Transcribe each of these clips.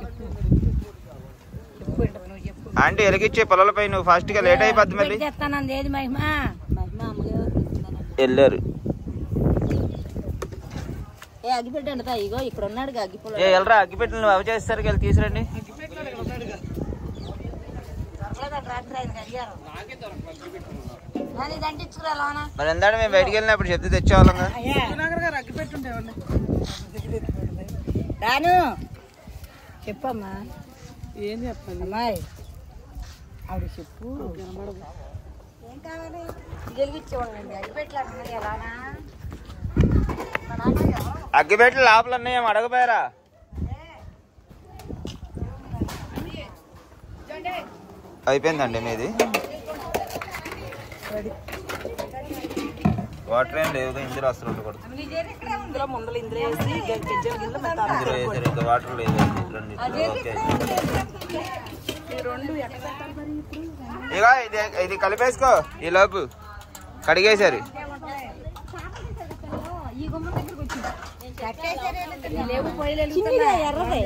చెప్పు ఏంటో నువ్వు చెప్పు ఆంటీ ఎలిగిచ్చే పొలాలపై నువ్వు ఫాస్ట్ గా లేట్ అయిపోద్ది మళ్ళీ చేస్తానంది ఏది మహిమ మహిమ అమ్మగారు పిలుస్తున్నానండి. వెళ్ళారు ఏ అగ్గిపెట్టండి తా ఇగో ఇక్కడ ఉన్నాడు అగ్గిపుల్ల ఏ వెళ్ళరా అగ్గిపెట్టి నువ్వు అవి చేస్తారు వెళ్ళి తీసురండి కానీ ఇదంటే ఇచ్చుకురా లోన మరి ఎందాడ మేము బయటికి వెళ్ళినప్పుడు చెప్తే తెచ్చేవాళ్ళం కదా రాను చెప్పమ్మా ఏం చెప్పాలి అమ్మాయి ఆవిడ చెప్పు ఏం కావాలి గెలిగించేవాళ్ళండి అడిపెట్లాడుతున్నాయి ఎలానా అగ్గిపెట్టి లోపల ఉన్నాయేం అడగపోయారా అయిపోయిందండి మీది వాటర్ ఏం లేవు ఇందులో అసలు ఉండకూడదు ఇందులో ముందలు ఇందులో వేసి గెజ్జల కింద మెత్తాలి. ఇందులో వేసారు ఇంకా వాటర్ లేదు రెండు ఓకే ఇక ఇది ఇది కలిపేసుకో ఈ లోపు కడిగేశారు లేవు పొయ్యిలు చిన్నదే ఎర్రదే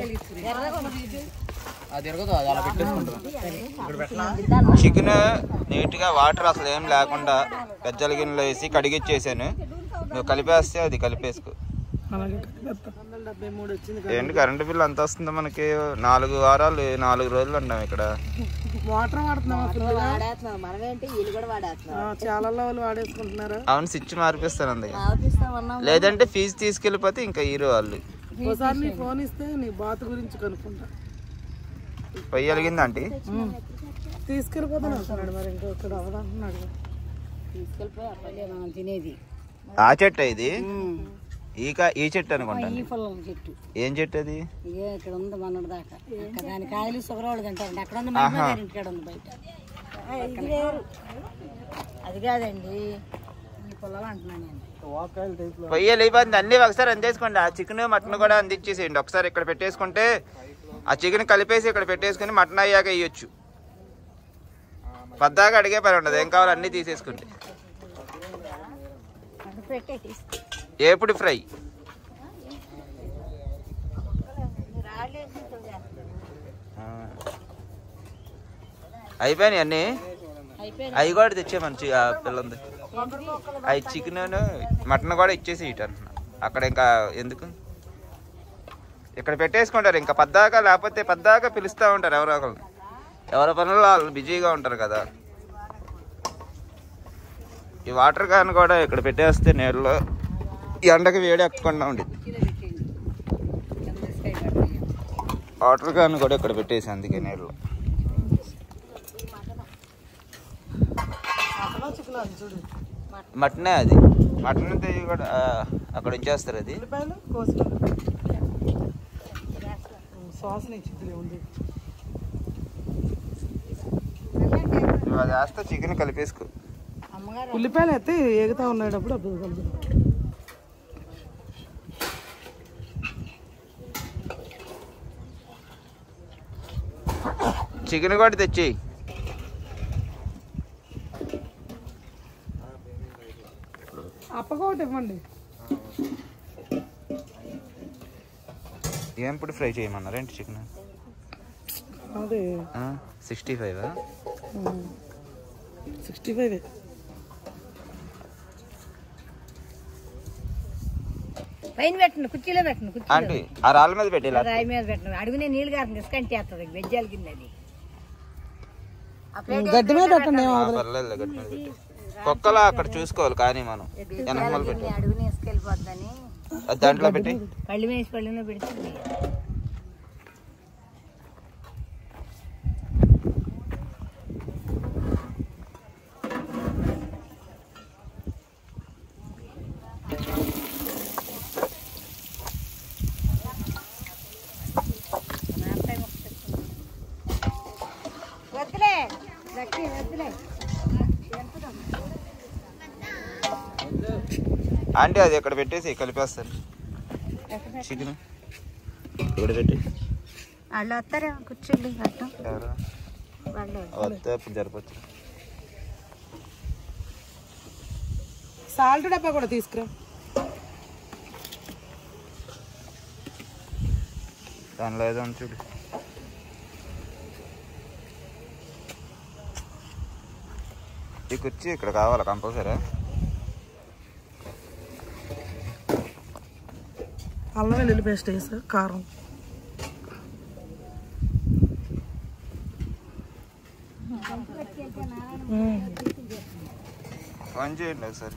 చికెన్ నీట్ గా వాటర్ అసలు ఏం లేకుండా పెద్దల గిన్నెలో వేసి కడిగిచ్చేసాను నువ్వు కలిపేస్తే అది కలిపేసుకో అలాగే వందల డెబ్బై మూడు వచ్చింది ఏంటి కరెంటు బిల్ అంత వస్తుందో మనకి నాలుగు వారాలు నాలుగు రోజులు ఉన్నాం ఇక్కడ వాటర్ వాడుతున్నాం అసలు వాడేస్తున్నాం మనమేంటి వీళ్ళు కూడా వాడేస్తున్నాం చాలా వాళ్ళు వాడేసుకుంటున్నారు అవును స్విచ్ మార్పిస్తాను అందుకే ఆపిస్తామన్నాం లేదంటే ఫీజు తీసుకెళ్ళిపోతే ఇంకా హీరో వాళ్ళు ఒకసారి నీ ఫోన్ ఇస్తే నీ బాత్ గురించి కనుక్కుంటా పొయ్యి వెలిగిందా ఆంటీ తీసుకెళ్ళిపోతాను అంటున్నాడు మరి ఇంకా ఇక్కడ అవదంటున్నాడు తీసుకెళ్ళిపోయి అప్పలే మనం తినేది ఆ చెట్టు ఇది ఈ కా ఈ చెట్టు అనుకుంటాను ఈ పొలం చెట్టు ఏం చెట్టు అది ఇదే ఇక్కడ ఉంది మనోడి దాకా అక్కడ దాని కాయలు సుగరోళ్ళు తింటారండి అక్కడ ఉంది మహిమ గారి ఇంటికాడ ఉంది బయట పక్కనే. అది కాదండి ఈ పొలాలు అంటున్నాను నేను పొయ్యి వెళ్ళిపోతుంది అన్ని ఒకసారి అందేసుకోండి ఆ చికెన్ మటన్ కూడా అందించేసేయండి ఒకసారి ఇక్కడ పెట్టేసుకుంటే ఆ చికెన్ కలిపేసి ఇక్కడ పెట్టేసుకుని మటన్ అయ్యాక ఇయ్యొచ్చు పద్దాగా అడిగే పని ఉండదు ఏం కావాలి అన్ని తీసేసుకుంటే పెట్టే తీసుకో ఏపుడు ఫ్రై ఆ. అయిపోయినాయి అన్ని అవి కూడా తెచ్చే మంచి ఆ పిల్లంది అవి చికెన్ మటన్ కూడా ఇచ్చేసి ఇటు అంటున్నా అక్కడ ఇంకా ఎందుకు ఇక్కడ పెట్టేసుకుంటారు ఇంకా పద్దాకా లేకపోతే పద్దాకా పిలుస్తూ ఉంటారు ఎవరో ఒకరు ఎవరి పనుల్లో వాళ్ళు బిజీగా ఉంటారు కదా ఈ వాటర్ క్యాన్ కూడా ఇక్కడ పెట్టేస్తే నీళ్ళలో ఈ ఎండకి వేడి ఎక్కకుండా ఉండేది వాటర్ క్యాన్ కూడా ఇక్కడ పెట్టేసి అందుకే నీళ్ళు చికెన్ అది చూడు మటనే అది మటన్ అంతా ఇవి కూడా ఆ, అక్కడ ఉంచేస్తారు అది ఉల్లిపాయలు కోసిన సాస్ ఇచ్చింది ఉంది నువ్వు అది వేస్తే చికెన్ కలిపేసుకో అమ్మగారు ఉల్లిపాయలు అయితే ఏగుతా ఉన్నాడప్పుడు అప్పుడు కలుపుతాం చికెన్ కూడా తెచ్చేయి అప్పకొకటి ఇవ్వండి ఏం ఇప్పుడు ఫ్రై చేయమన్నారు ఏంటి చికెన్ అదే సిక్స్టీ ఫైవ్ సిక్స్టీ ఫైవ్ పైన పెట్టండి కుర్చీలో పెట్టండి కుర్చీలో ఆంటీ ఆ రాళ్ళ మీద పెట్టేలా రాయి మీద పెట్టండి అడుగునే నీళ్ళు కాదు ఇసుకంటే వేస్తుంది వెజ్జాల కింద అది గడ్డి మీద పెట్టండి ఏం అవ్వదు. పర్లేదు గట్టి మీద పెట్టు. కుక్కలా అక్కడ చూసుకోవాలి కానీ మనం వెనకమాల పెట్టి అడుగునే ఇసుకెళ్ళిపోద్దని అది దాంట్లో పెట్టి పళ్ళు వేసి పళ్ళులో పెడుతుంది వద్దులే లక్ష్మి వద్దులే ఆంటీ అది ఇక్కడ పెట్టేసి కలిపేస్తాను చికెన్ ఇక్కడ పెట్టి వాళ్ళు వస్తారా కూర్చోండి అట్టం ఎవరు వాళ్ళు వస్తే అప్పుడు జరపచ్చు సాల్ట్ డబ్బా కూడా తీసుకురా దానిలో ఏదో ఉంది చూడు ఈ కుర్చీ ఇక్కడ కావాలా కంపల్సరీ అల్లం వెల్లుల్లి పేస్ట్ వేసా కారం ఉమ్. ఫోన్ చేయండి ఒకసారి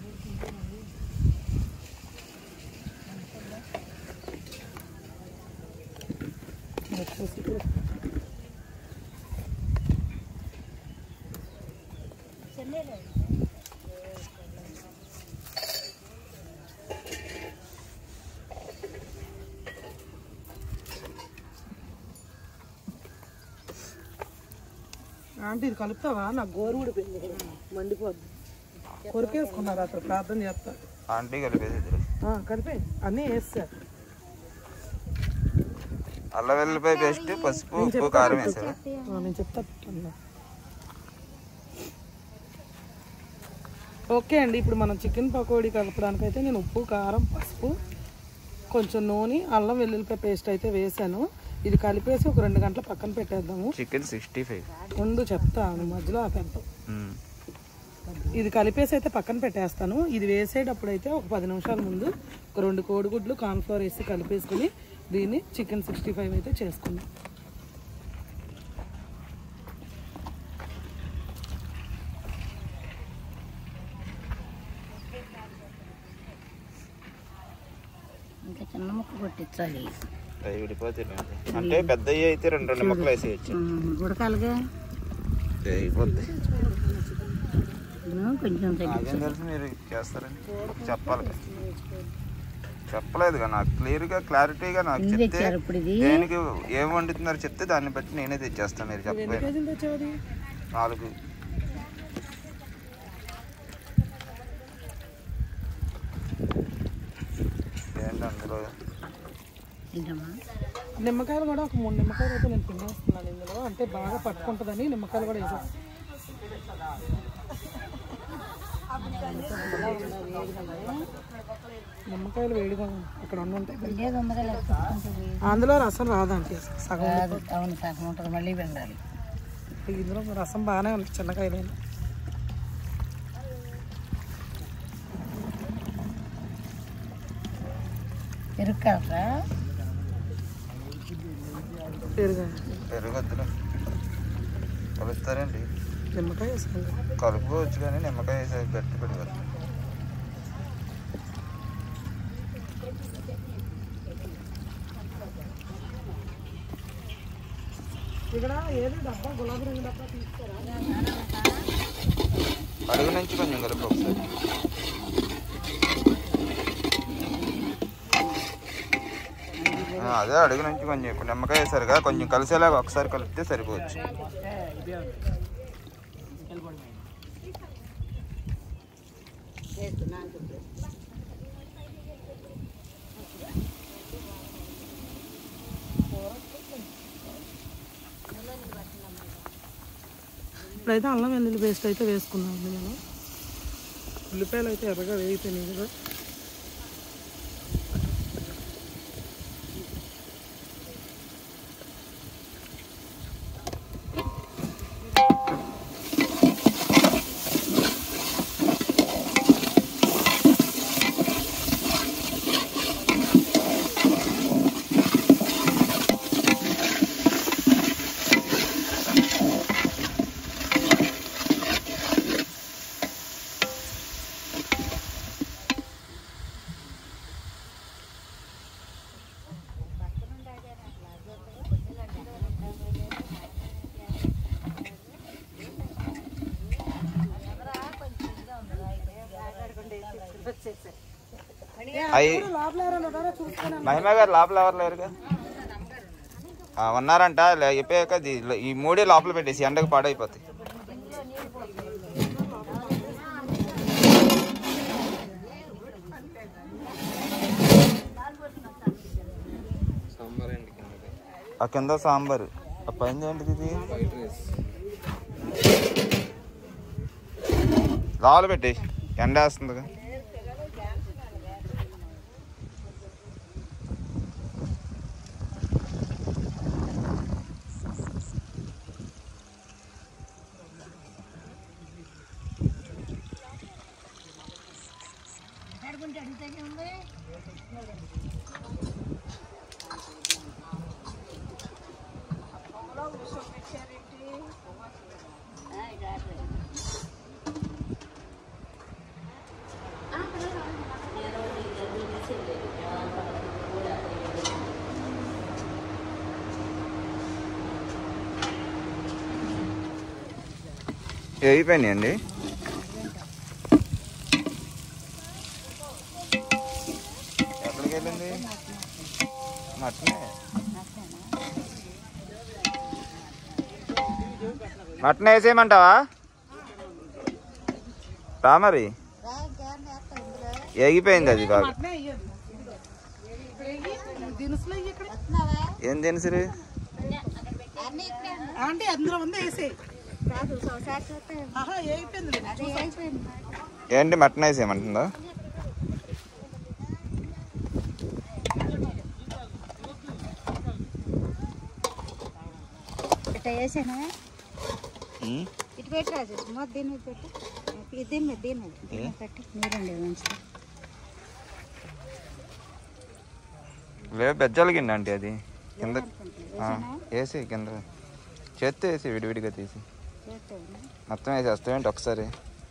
ఆంటీ ఇది కలుపుతావా నాకు గోరు ఊడిపోయింది మండిపోద్ది కొరికేసుకున్నారు అక్కడ ప్రార్థన చేస్తా ఆంటీ కలిపేది ఆ, కలిపే అన్నీ వేస్తా అల్ల వెల్లిపాయ పేస్ట్ పసుపు ఉప్పు కారం వేసారా ఆ, నేను చెప్తా పెట్టండి. ఓకే అండి ఇప్పుడు మనం చికెన్ పకోడీ కలపడానికి అయితే నేను ఉప్పు కారం పసుపు కొంచెం నూనె అల్లం వెల్లుల్లిపాయ పేస్ట్ అయితే వేసాను ఇది కలిపేసి ఒక రెండు గంటల పక్కన పెట్టేద్దాము చికెన్ సిక్స్టీ ఫైవ్ ముందు చెప్తాను మధ్యలో ఆపేద్దాం ఇది కలిపేసి అయితే పక్కన పెట్టేస్తాను ఇది వేసేటప్పుడు అయితే ఒక పది నిమిషాల ముందు ఒక రెండు కోడిగుడ్లు కార్న్ఫ్లవర్ వేసి కలిపేసుకుని దీన్ని చికెన్ సిక్స్టీ ఫైవ్ అయితే చేసుకుందాం ఇంకా చిన్న ముక్క కొట్టించాలి అవి విడిపోతాయి అంటే పెద్దవి అయితే రెండు రెండు ముక్కలు వేసేయచ్చు ఉడకాలిగా అయిపోద్ది ఇదిగో కొంచెం తగ్గి నాకేం తెలుసు మీరు చేస్తారని చెప్పాలి కదా. చెప్పలేదు కదా నాకు క్లియర్గా క్లారిటీగా నాకు ఎన్ని చెప్తే తెచ్చారు ఇప్పుడు ఇది దేనికి ఏం వండుతున్నారో చెప్తే దాన్ని బట్టి నేనే తెచ్చేస్తాను మీరు చెప్పలేదు కేజీలు తెచ్చేది నాలుగు ఏంటి అందులో ఏంటమ్మా నిమ్మకాయలు కూడా ఒక మూడు నిమ్మకాయలు అయితే నేను పిండేస్తున్నాను ఇందులో అంటే బాగా పట్టుకుంటుందని నిమ్మకాయలు కూడా వేసాను నిమ్మకాయలు వేడిగా అక్కడ ఉండి ఉంటాయి లేదు ఉందిగా లేకపోతే అందులో రసం రాదంటే సగం కాదు అవును సగం ఉంటుంది మళ్ళీ పిండాలి ఇందులో రసం బాగానే ఉంది చిన్నకాయలైనా పెరుగు కలరా పెరుగు పెరుగొద్దులు కలుస్తారండి నిమ్మకాయ వేసాను కలుపుకోవచ్చు కానీ నిమ్మకాయ వేసే గట్టి పెడతారు ఇక్కడ ఏది డబ్బా గులాబీ రంగు డబ్బా తీసుకోరా అడుగు నుంచి కొంచెం కలుపు ఒకసారి ఆ, అదే అడుగు నుంచి కొంచెం ఇప్పుడు నిమ్మకాయ వేసారుగా కొంచెం కలిసేలాగా ఒకసారి కలిపితే సరిపోవచ్చు ఇప్పుడైతే అల్లం వెల్లుల్లి పేస్ట్ అయితే వేసుకున్నాం నేను ఉల్లిపాయలు అయితే ఎర్రగా వేగిపోయినాయి కదా అవి లోపల ఎవరైనా ఉన్నారా చూస్తాను మహిమ గారు లోపల ఎవరు లేరుగా ఆ, ఉన్నారంట లే- చెప్పాక ఇది- ఈ మూడే లోపల పెట్టేసి ఎండకు పాడైపోతాయి ఆ కింద సాంబారు ఆ పైన ఏంటిది ఇది లోపల పెట్టి ఎండ వేస్తుందిగా అయిపోయినాయి అండి ఎక్కడికి వెళ్ళింది మటనే మటన్ వేసేయమంటావా రా మరి ఎగిపోయింది అది బాగా అట్నే వెయ్యొద్దు. ఇక్కడ వెయ్యి, దినుసులు వెయ్యి ఇక్కడ. ఏం తెలుసు ఆంటీ అందులో ఉంది వేసే ఆహా అయిపోయింది ఏంటి మటన్ వేసేయమంటుందా ఇట్లా వేసానా ఉమ్, ఇటు పెట్టి రాజు మొత్తం దీని మీద పెట్టు ఇది దీని మీద దీని మీద దీని మీద పెట్టి నీరండి మంచిది లేదు బెజ్జలకిండి ఆంటీ అది కింద ఆ, వేసి కింద చేత్తో వేసి విడివిడిగా తీసి చేస్తాను మొత్తం వేసేస్తావేంటి ఒకసారి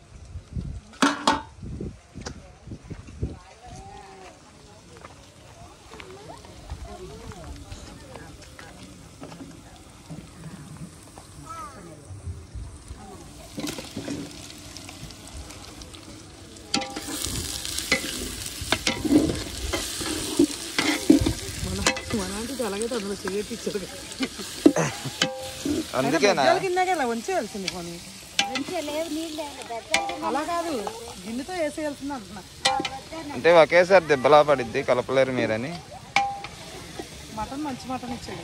మన ఆంటీ అలాగైతే అందులో చేయట్టి ఇచ్చారు అందుకేనా కిందకి ఇలా వంచేయాల్సింది కొని మంచిగా లేవు నీళ్ళు పెద్ద అలా కాదు గిన్నెతో వేసేయాల్సింది అంటున్నా అంటే ఒకేసారి దెబ్బలా పడిద్ది కలపలేరు మీరని మటన్ మంచి మటన్ ఇచ్చాడు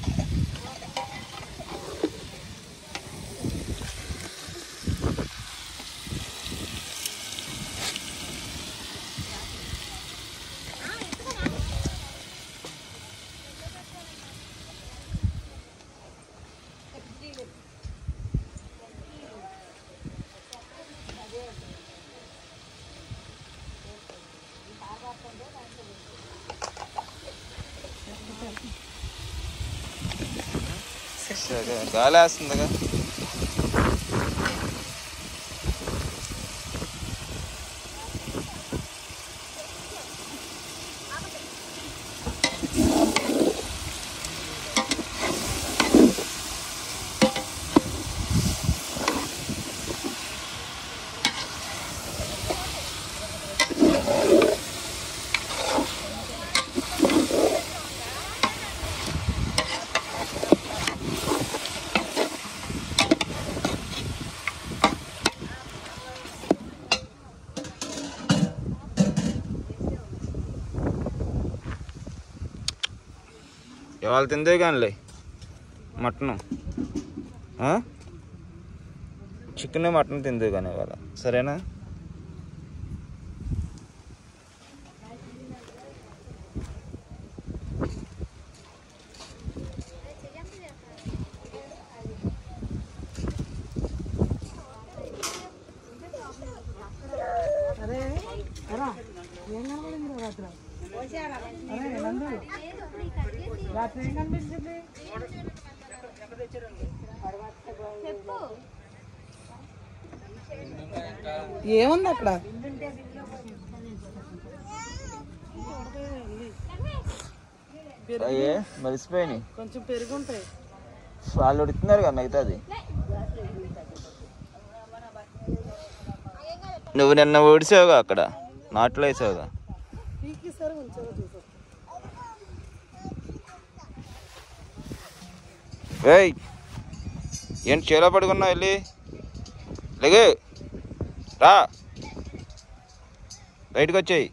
సరే, గాలి వేస్తుందిగా ఇవాళ తిందే కానిలే మటను చికెన్ మటన్ తిందే కానీ ఇవాళ సరేనా అరే ఎరా ఏం కనబడింది రాత్రి అరే నందు రాత్రి ఏం కనిపించింది ఏముంది అక్కడ అయ్యే మలిసిపోయినాయి కొంచెం పెరుగుంటాయి వాళ్ళు ఉడుతున్నారు కదా మిగతాది నువ్వు నిన్న ఊడిసావుగా అక్కడ నాట్లో వేసావుగా పీకి సరే ఉంచారో చూసా ఏయ్ ఏంటి చేలో పడుకున్నావు వెళ్ళి లేగు రా బయటకు వచ్చేయి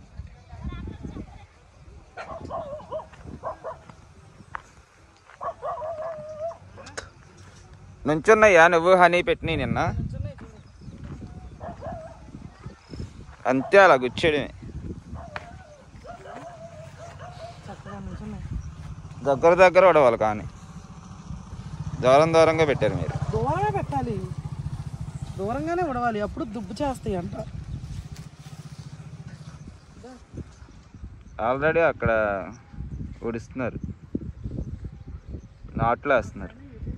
నుంచున్నాయా నువ్వు హనీ పెట్టినాయి నిన్న అంతే అలా గుచ్చేయడమే చక్కగా నుంచున్నాయి దగ్గర దగ్గర ఉడవాలి కానీ దూరం దూరంగా పెట్టారు మీరు దూరమే పెట్టాలి దూరంగానే ఉడవాలి అప్పుడు దుబ్బు చేస్తాయి అంట ఆల్రెడీ అక్కడ ఉడిస్తున్నారు నాట్లు వేస్తున్నారు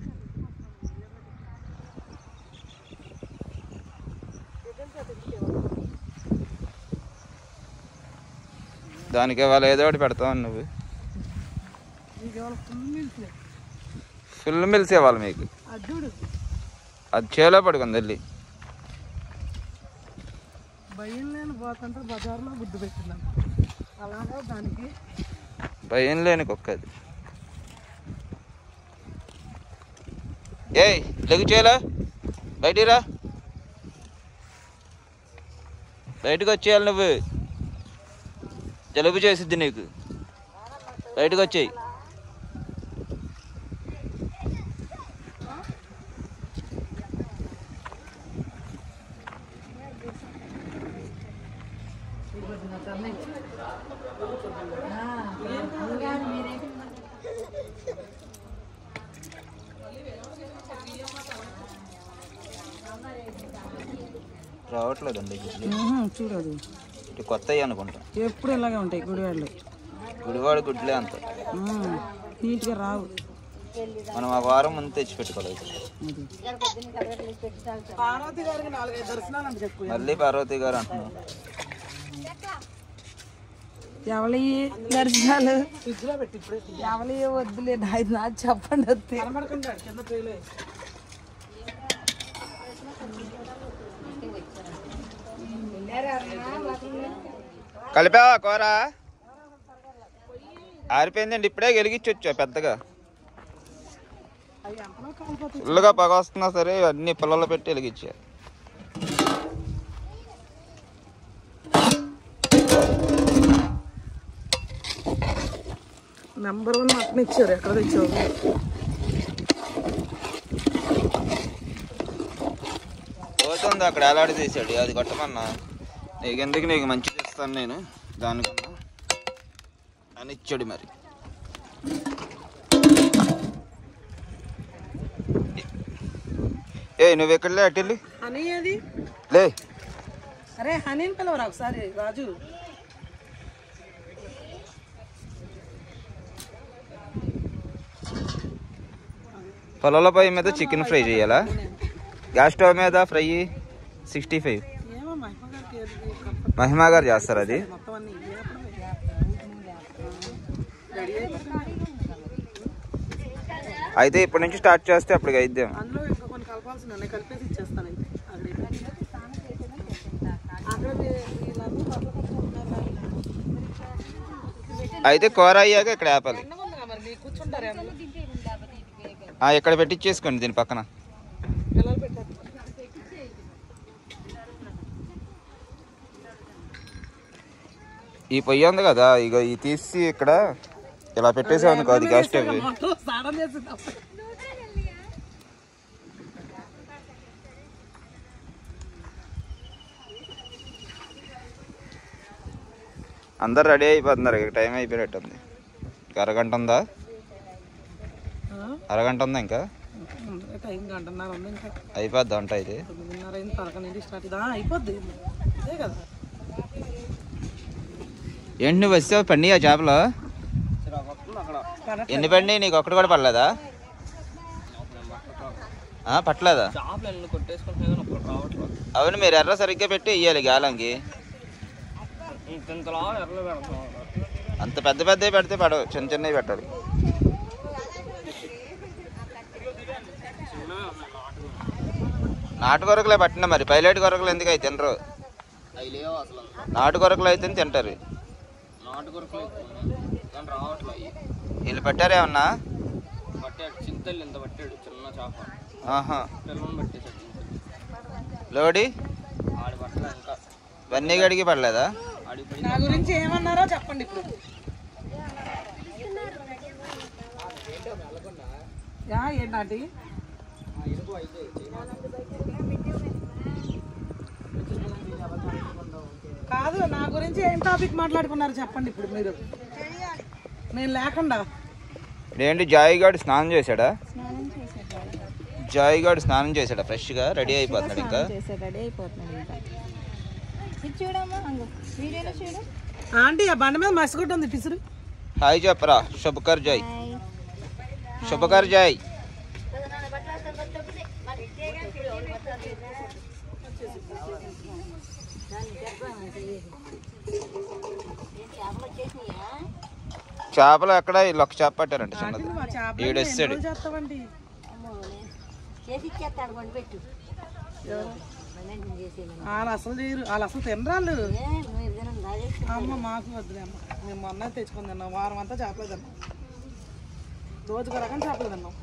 దానికి ఇవాళ ఏదో ఒకటి పెడతావు నువ్వు ఇది వాళ్ళ ఫుల్ మిల్క్ ఫుల్ మిల్స్ ఇవ్వాలి మీకు అడ్డుడు అది చేలో పడుకుంది వెళ్ళి భయం లేని పోతుంటే బజార్లో గుడ్డు పెట్టినాను అలాగా దానికి భయం లేని కుక్క అది ఏయ్ లెగు చేయలా బయటికి రా బయటకు వచ్చేయాలి నువ్వు జలుబు చేసిద్ది నీకు బయటకు వచ్చేయి రావట్లేదండి గుడ్లు చూడదు ఇటు కొత్తవి అనుకుంటా ఎప్పుడు ఇలాగే ఉంటాయి గుడివాళ్ళు గుడివాడ గుడ్లే అంత నీట్గా రావు మనం ఆ వారం ముందు తెచ్చి పెట్టుకోలేదు పార్వతి గారికి నాలుగైదు దర్శనాలు అని చెప్పు మళ్ళీ పార్వతి గారు అంటున్నాం ఎవరి దర్శనాలు ఫ్రిడ్జ్ లో పెట్టి ఇప్పుడే ఎవరి వద్దులే నాది నాకు చెప్పండి వద్దు కనబడకుండా కింద ట్రైలే కలిపావా కూర ఆరిపోయిందండి ఇప్పుడే వెలిగించొచ్చా పెద్దగా ఫుల్గా పగ వస్తున్నా సరే అన్ని పొలాల్లో పెట్టి వెలిగించా నెంబర్ వన్ మటన్ ఇచ్చారు ఎక్కడ తెచ్చావు పోతుంది అక్కడ ఎలాడి తీసాడు అది కొట్టమన్నా నీకు ఎందుకు నీకు మంచిది ఇస్తాను నేను దానికన్నా అని ఇచ్చాడు మరి ఏ నువ్వు ఎక్కడలే అటు వెళ్ళి హనీ అది లే అరే హనీని పిలవరా ఒకసారి రాజు పొలాల పొయ్యి మీద చికెన్ ఫ్రై చేయాలా గ్యాస్ స్టవ్ మీద ఫ్రై సిక్స్టీ ఫైవ్ ఏమో మహిమ గారికి ఏది కంఫర్ట్ మహిమా గారు చేస్తారు అది మొత్తం అన్ని ఇయ్యేటప్పుడే. రెడీ అయిపోతుంది అయితే ఇప్పటి నుంచి స్టార్ట్ చేస్తే అప్పటికి అయిద్దాం అందులో ఇంకా కొన్ని కలపాల్సిన ఉన్నాయి కలిపేసి ఇచ్చేస్తాను అయితే అక్కడ అక్కడ వీ- వీళ్ళందరూ పక్కన కూర్చుంటున్నారు. అయితే కూర అయ్యాక ఇక్కడ ఆపాలి ఎండగా ఉంది కదా మరి మీరు కూర్చుంటారు అందులో ఆ, ఇక్కడ పెట్టించేసుకోండి దీని పక్కన పిల్లలు పెట్టారు ఈ పొయ్యి ఉంది కదా ఇక ఈ తీసి ఇక్కడ ఇలా పెట్టేసాం అనుకో అది గ్యాస్ స్టవ్ మొత్తం స్నానం చేసి తప్ప. అందరు రెడీ అయిపోతున్నారు ఇక టైం అయిపోయినట్టుంది ఇంకా అరగంట ఉందా ఆ? అరగంట ఉందా ఇంకా ఉంది. టైం గంటన్నర ఉంది ఇంకా అయిపోద్ది వంట అయితే తొమ్మిదిన్నర అయింది పదకొండింటి స్టార్ట్ ఇదా అయిపోద్ది అదే కదా ఏంటి నువ్వు వచ్చావు పండియా చేపలు కరెక్ట్ ఎన్ని పండి నీకు ఒక్కటి కూడా పడలేదా ఆ, పట్టలేదా అవును మీరు ఎర్ర సరిగ్గా పెట్టి ఇయ్యాలి గాలంకి అంత పెద్ద పెద్దవి పెడితే పడవు చిన్న చిన్నవి పెట్టాలి నాటు కొరకలే పట్టిన మరి పైలట్ కొరకలు ఎందుకు అవి తినరు నాటు కొరకలు అయితే తింటారు వీళ్ళు పెట్టారు ఏమన్నా ఆహా లోడి ఇవన్నీ గడికి పడలేదా నా గురించి ఏమన్నారో చెప్పండి ఇప్పుడు యా ఏంటంటే కాదు నా గురించి ఏం టాపిక్ మాట్లాడుకున్నారు చెప్పండి ఇప్పుడు మీరు నేను లేకుండా ఏంటి జాయిగాడు స్నానం చేశాడా స్నానం చేసేటాడు జాయిగాడు స్నానం చేశాడా ఫ్రెష్గా రెడీ అయిపోతున్నాడు ఇంకా చేసే రెడీ అయిపోతున్నాడు ఇంకా ఇది చూడమ్మా అంగు వీడియోలో చూడు ఆంటీ ఆ బండ మీద మసిగొట్టు ఉంది టిసురు హాయ్ చెప్పరా శుభకర్ జై శుభకర్ జై చేపలు ఎక్కడ వీళ్ళు ఒక చేప పట్టారంట చిన్నది మా చేపలు ఈడొస్తాడు చేస్తామండి చేసి ఇచ్చేస్తాడు కొండ పెట్టు చేసి వాళ్ళు అసలు చేయరు వాళ్ళు అసలు తినరాళ్ళు మీరు తినండి అదే అమ్మ మాకు వద్దులే అమ్మ మేము మొన్న తెచ్చుకొని తిన్నాం వారం అంతా చేపలు తిన్నాం రోజుకు రకం చేపలు తిన్నాం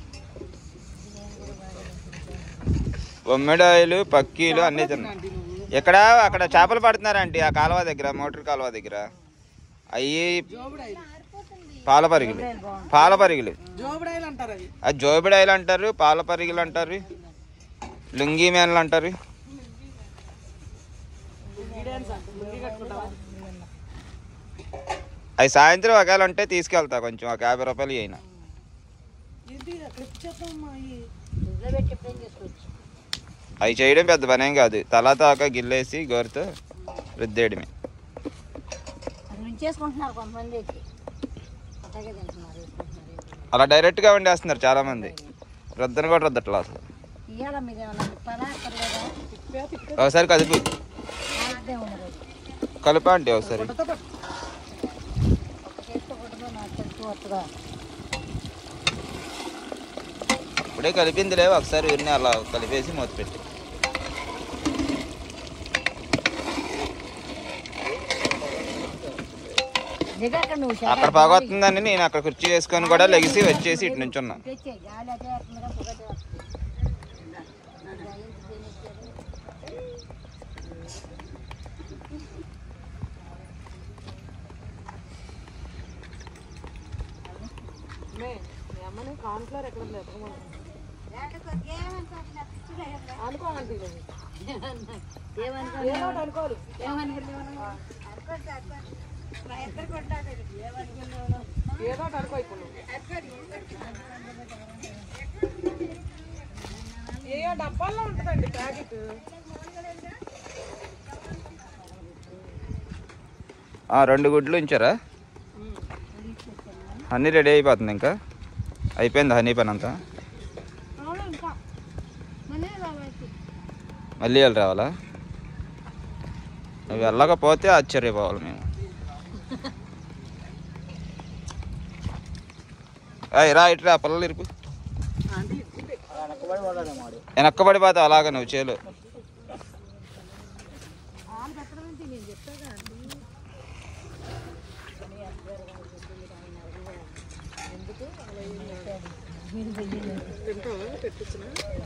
బొమ్మిడాయిలు పక్కీలు అన్నీ తిన్నాయి ఆంటీ నువ్వు ఎక్కడ అక్కడ చేపలు పడుతున్నారంటే ఆ కాలువ దగ్గర మోటార్ కాలువ దగ్గర అవి జోబుడాయిలు పాల పరిగిలు పాల పరిగిలు జోబుడాయిలు అంటారు అవి అది జోబిడాయిలు అంటారు పాల పరిగిలు అంటారు లుంగీ మేనలు అంటారు అవి సాయంత్రం ఒకవేళ ఉంటే తీసుకెళ్తా కొంచెం ఒక యాభై రూపాయలు అయినా ఏంటి అక్కడ ఇచ్చేస్తామమ్మా అవి ఫ్రిడ్జ్లో పెట్టి ఎప్పుడేం చేసుకోవచ్చు అవి చేయడం పెద్ద పనేం కాదు తలా తాక గిల్లేసి గోరుతో రుద్దేయడమే అసలు ఉంచేసుకుంటున్నారు కొంతమంది అయితే అట్లాగే తింటున్నారు వేసుకుంటున్నారు అలా డైరెక్ట్గా వండేస్తున్నారు చాలామంది రుద్దను కూడా రుద్దట్లా అసలు ఇవాళ మీరు ఏమన్నా తిప్పాలా అక్కర్లేదా ఒకసారి కదుపు నాదే ఉండదు కలుపా అంటే ఒకసారి గుడ్డతో పట్టు. ఒక చేతితో కొట్టుకో నాకు తెలుసు వస్తుందా ఇప్పుడే కలిపిందిలే ఒకసారి ఊరిని అలా కలిపేసి మూత పెట్టి దిగ అక్కడ నువ్వు అక్కడ బాగొస్తుందని నేను అక్కడ కుర్చీ వేసుకొని కూడా లెగిసి వచ్చేసి ఇటు నుంచి ఉన్నా తెచ్చే గాలి అదే వస్తుందిగా పొగ అదే వస్తుంది. మే, మీ అమ్మని కార్న్ఫ్లవర్ ఎక్కడ లేదు అనుకో ఆంటీ నువ్వు. ఏమనుకోను ఏదో ఒకటి అనుకోవాలి ఏమనుకున్నావు ఏదో ఒకటి అనుకో ఇప్పుడు నువ్వు. ఏ డబ్బాల్లో ఉంటుందండి ప్యాకెట్ ఆ, రెండు గుడ్లు ఉంచారా హనీ రెడీ అయిపోతుంది ఇంకా అయిపోయింది హనీ పని అంతా మళ్ళీ వెళ్ళి రావాలా నువ్వు వెళ్ళకపోతే ఆశ్చర్యపోవాలి మేము ఏయ్, రా ఇటు రా పిల్లలు ఇరుకు వెనక్కబడిపోతావు అలాగా నువ్వు చేలు తింటావా పెట్టించిన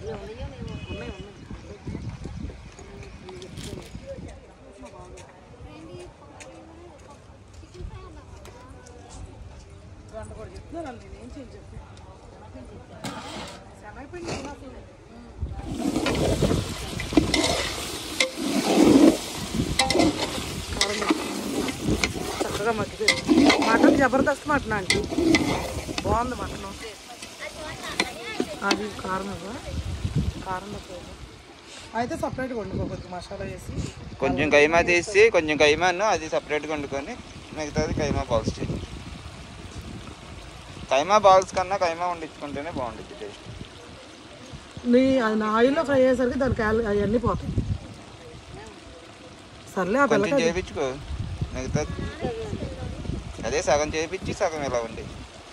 గంట కూడా చెప్తున్నాను నేను ఏం చేయండి చెప్పి శనగపిండి ఉన్నప్పుడు కారం పెట్టుకుని చక్కగా మగ్గితే మటన్ జబర్దస్త్ మటన్ అంటే బాగుంది మటన్ అది కారం ఇవ్వ కారం తక్కువ ఇవ్వ. అయితే సపరేట్గా వండుకో కొద్దిగా మసాలా వేసి కొంచెం కైమా తీసి కొంచెం కైమాను అది సపరేట్గా వండుకొని మిగతాది కైమా బాల్స్ చేయి కైమా బాల్స్ కన్నా కైమా వండించుకుంటేనే బాగుంటుంది టేస్ట్ నీ అది నా ఆయిల్లో ఫ్రై అయ్యేసరికి దానికి క్యాల- అవన్నీ పోతాయి సర్లే ఆ కొంచెం పిల్లకి అది- చేయించుకో మిగతా అదే సగం చేయించి సగం ఇలా ఉండి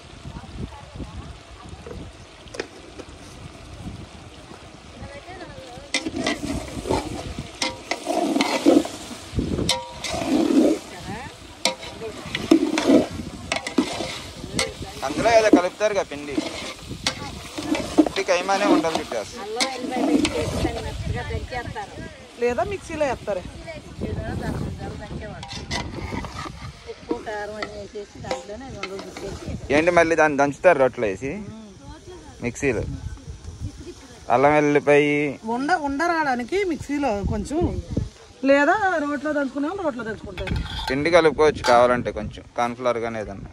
అందులో ఏదో కలుపుతారుగా పిండి ఉట్టి కైమానే ఉండాలి చుట్టేస్తారు అల్లం ఎల్లిపాయ పెట్టి దాన్ని మెత్తగా దంచేస్తారు లేదా మిక్సీలో వేస్తారే ఏదో దాని దాని దంచేవాడు ఉప్పు కారం అన్నీ వేసేసి దాంట్లోనే రెండు గుర్తేసి ఏంటి మళ్ళీ దాన్ని దంచుతారు రొట్టెలు వేసి మిక్సీలో అల్లం వెల్లిపాయి ఉండ ఉండరాడానికి మిక్సీలో కొంచెం లేదా రోట్లో దంచుకునే వాళ్ళు రోట్లో దంచుకుంటారు పిండి కలుపుకోవచ్చు కావాలంటే కొంచెం కార్న్ఫ్లవర్ కానీ ఏదన్నా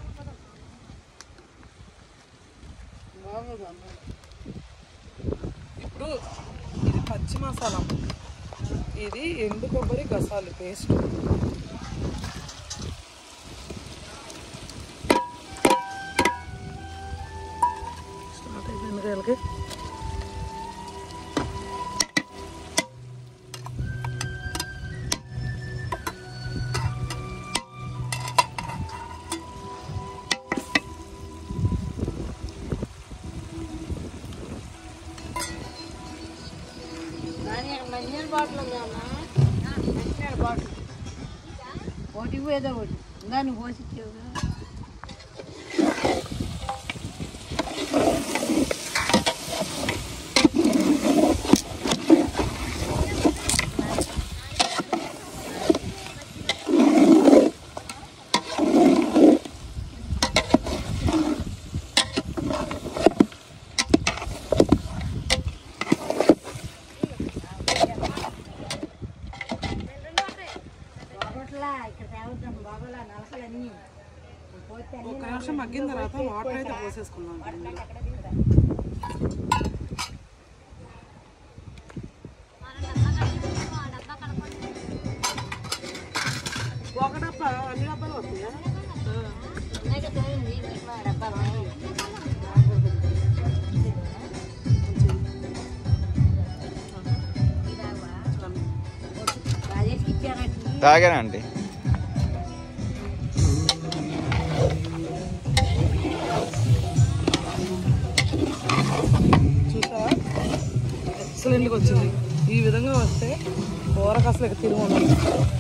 ఇప్పుడు ఇది పచ్చి మసాలా ఇది ఎండు కొబ్బరి గసాలు పేస్ట్ ముక్కలకి దాని అక్కడ మంచినీళ్ళ బాటిల్ ఉంది అమ్మా మంచినీళ్ళ బాటిల్ ఒకటి ఇవ్వు ఏదో ఒకటి దాన్ని పోసి ఇచ్చేవుగా. బాగోట్లా ఇక్కడ తేవద్దాం బాగోలా నలకలన్నీ పోతే ఒక నిమిషం మగ్గిన తర్వాత వాటర్ అయితే పోసేసుకున్నాం ఒక డబ్బా అన్ని డబ్బాలు వస్తాయా ఉన్నాయి కదా నీళ్ళు మా డబ్బాలు రాజేష్కి ఇచ్చారటి తాగానండి చూసావా ఎక్సలెంట్గా వచ్చింది ఈ విధంగా వస్తే కూరకు అసలు ఇక తిరుగు ఉండదు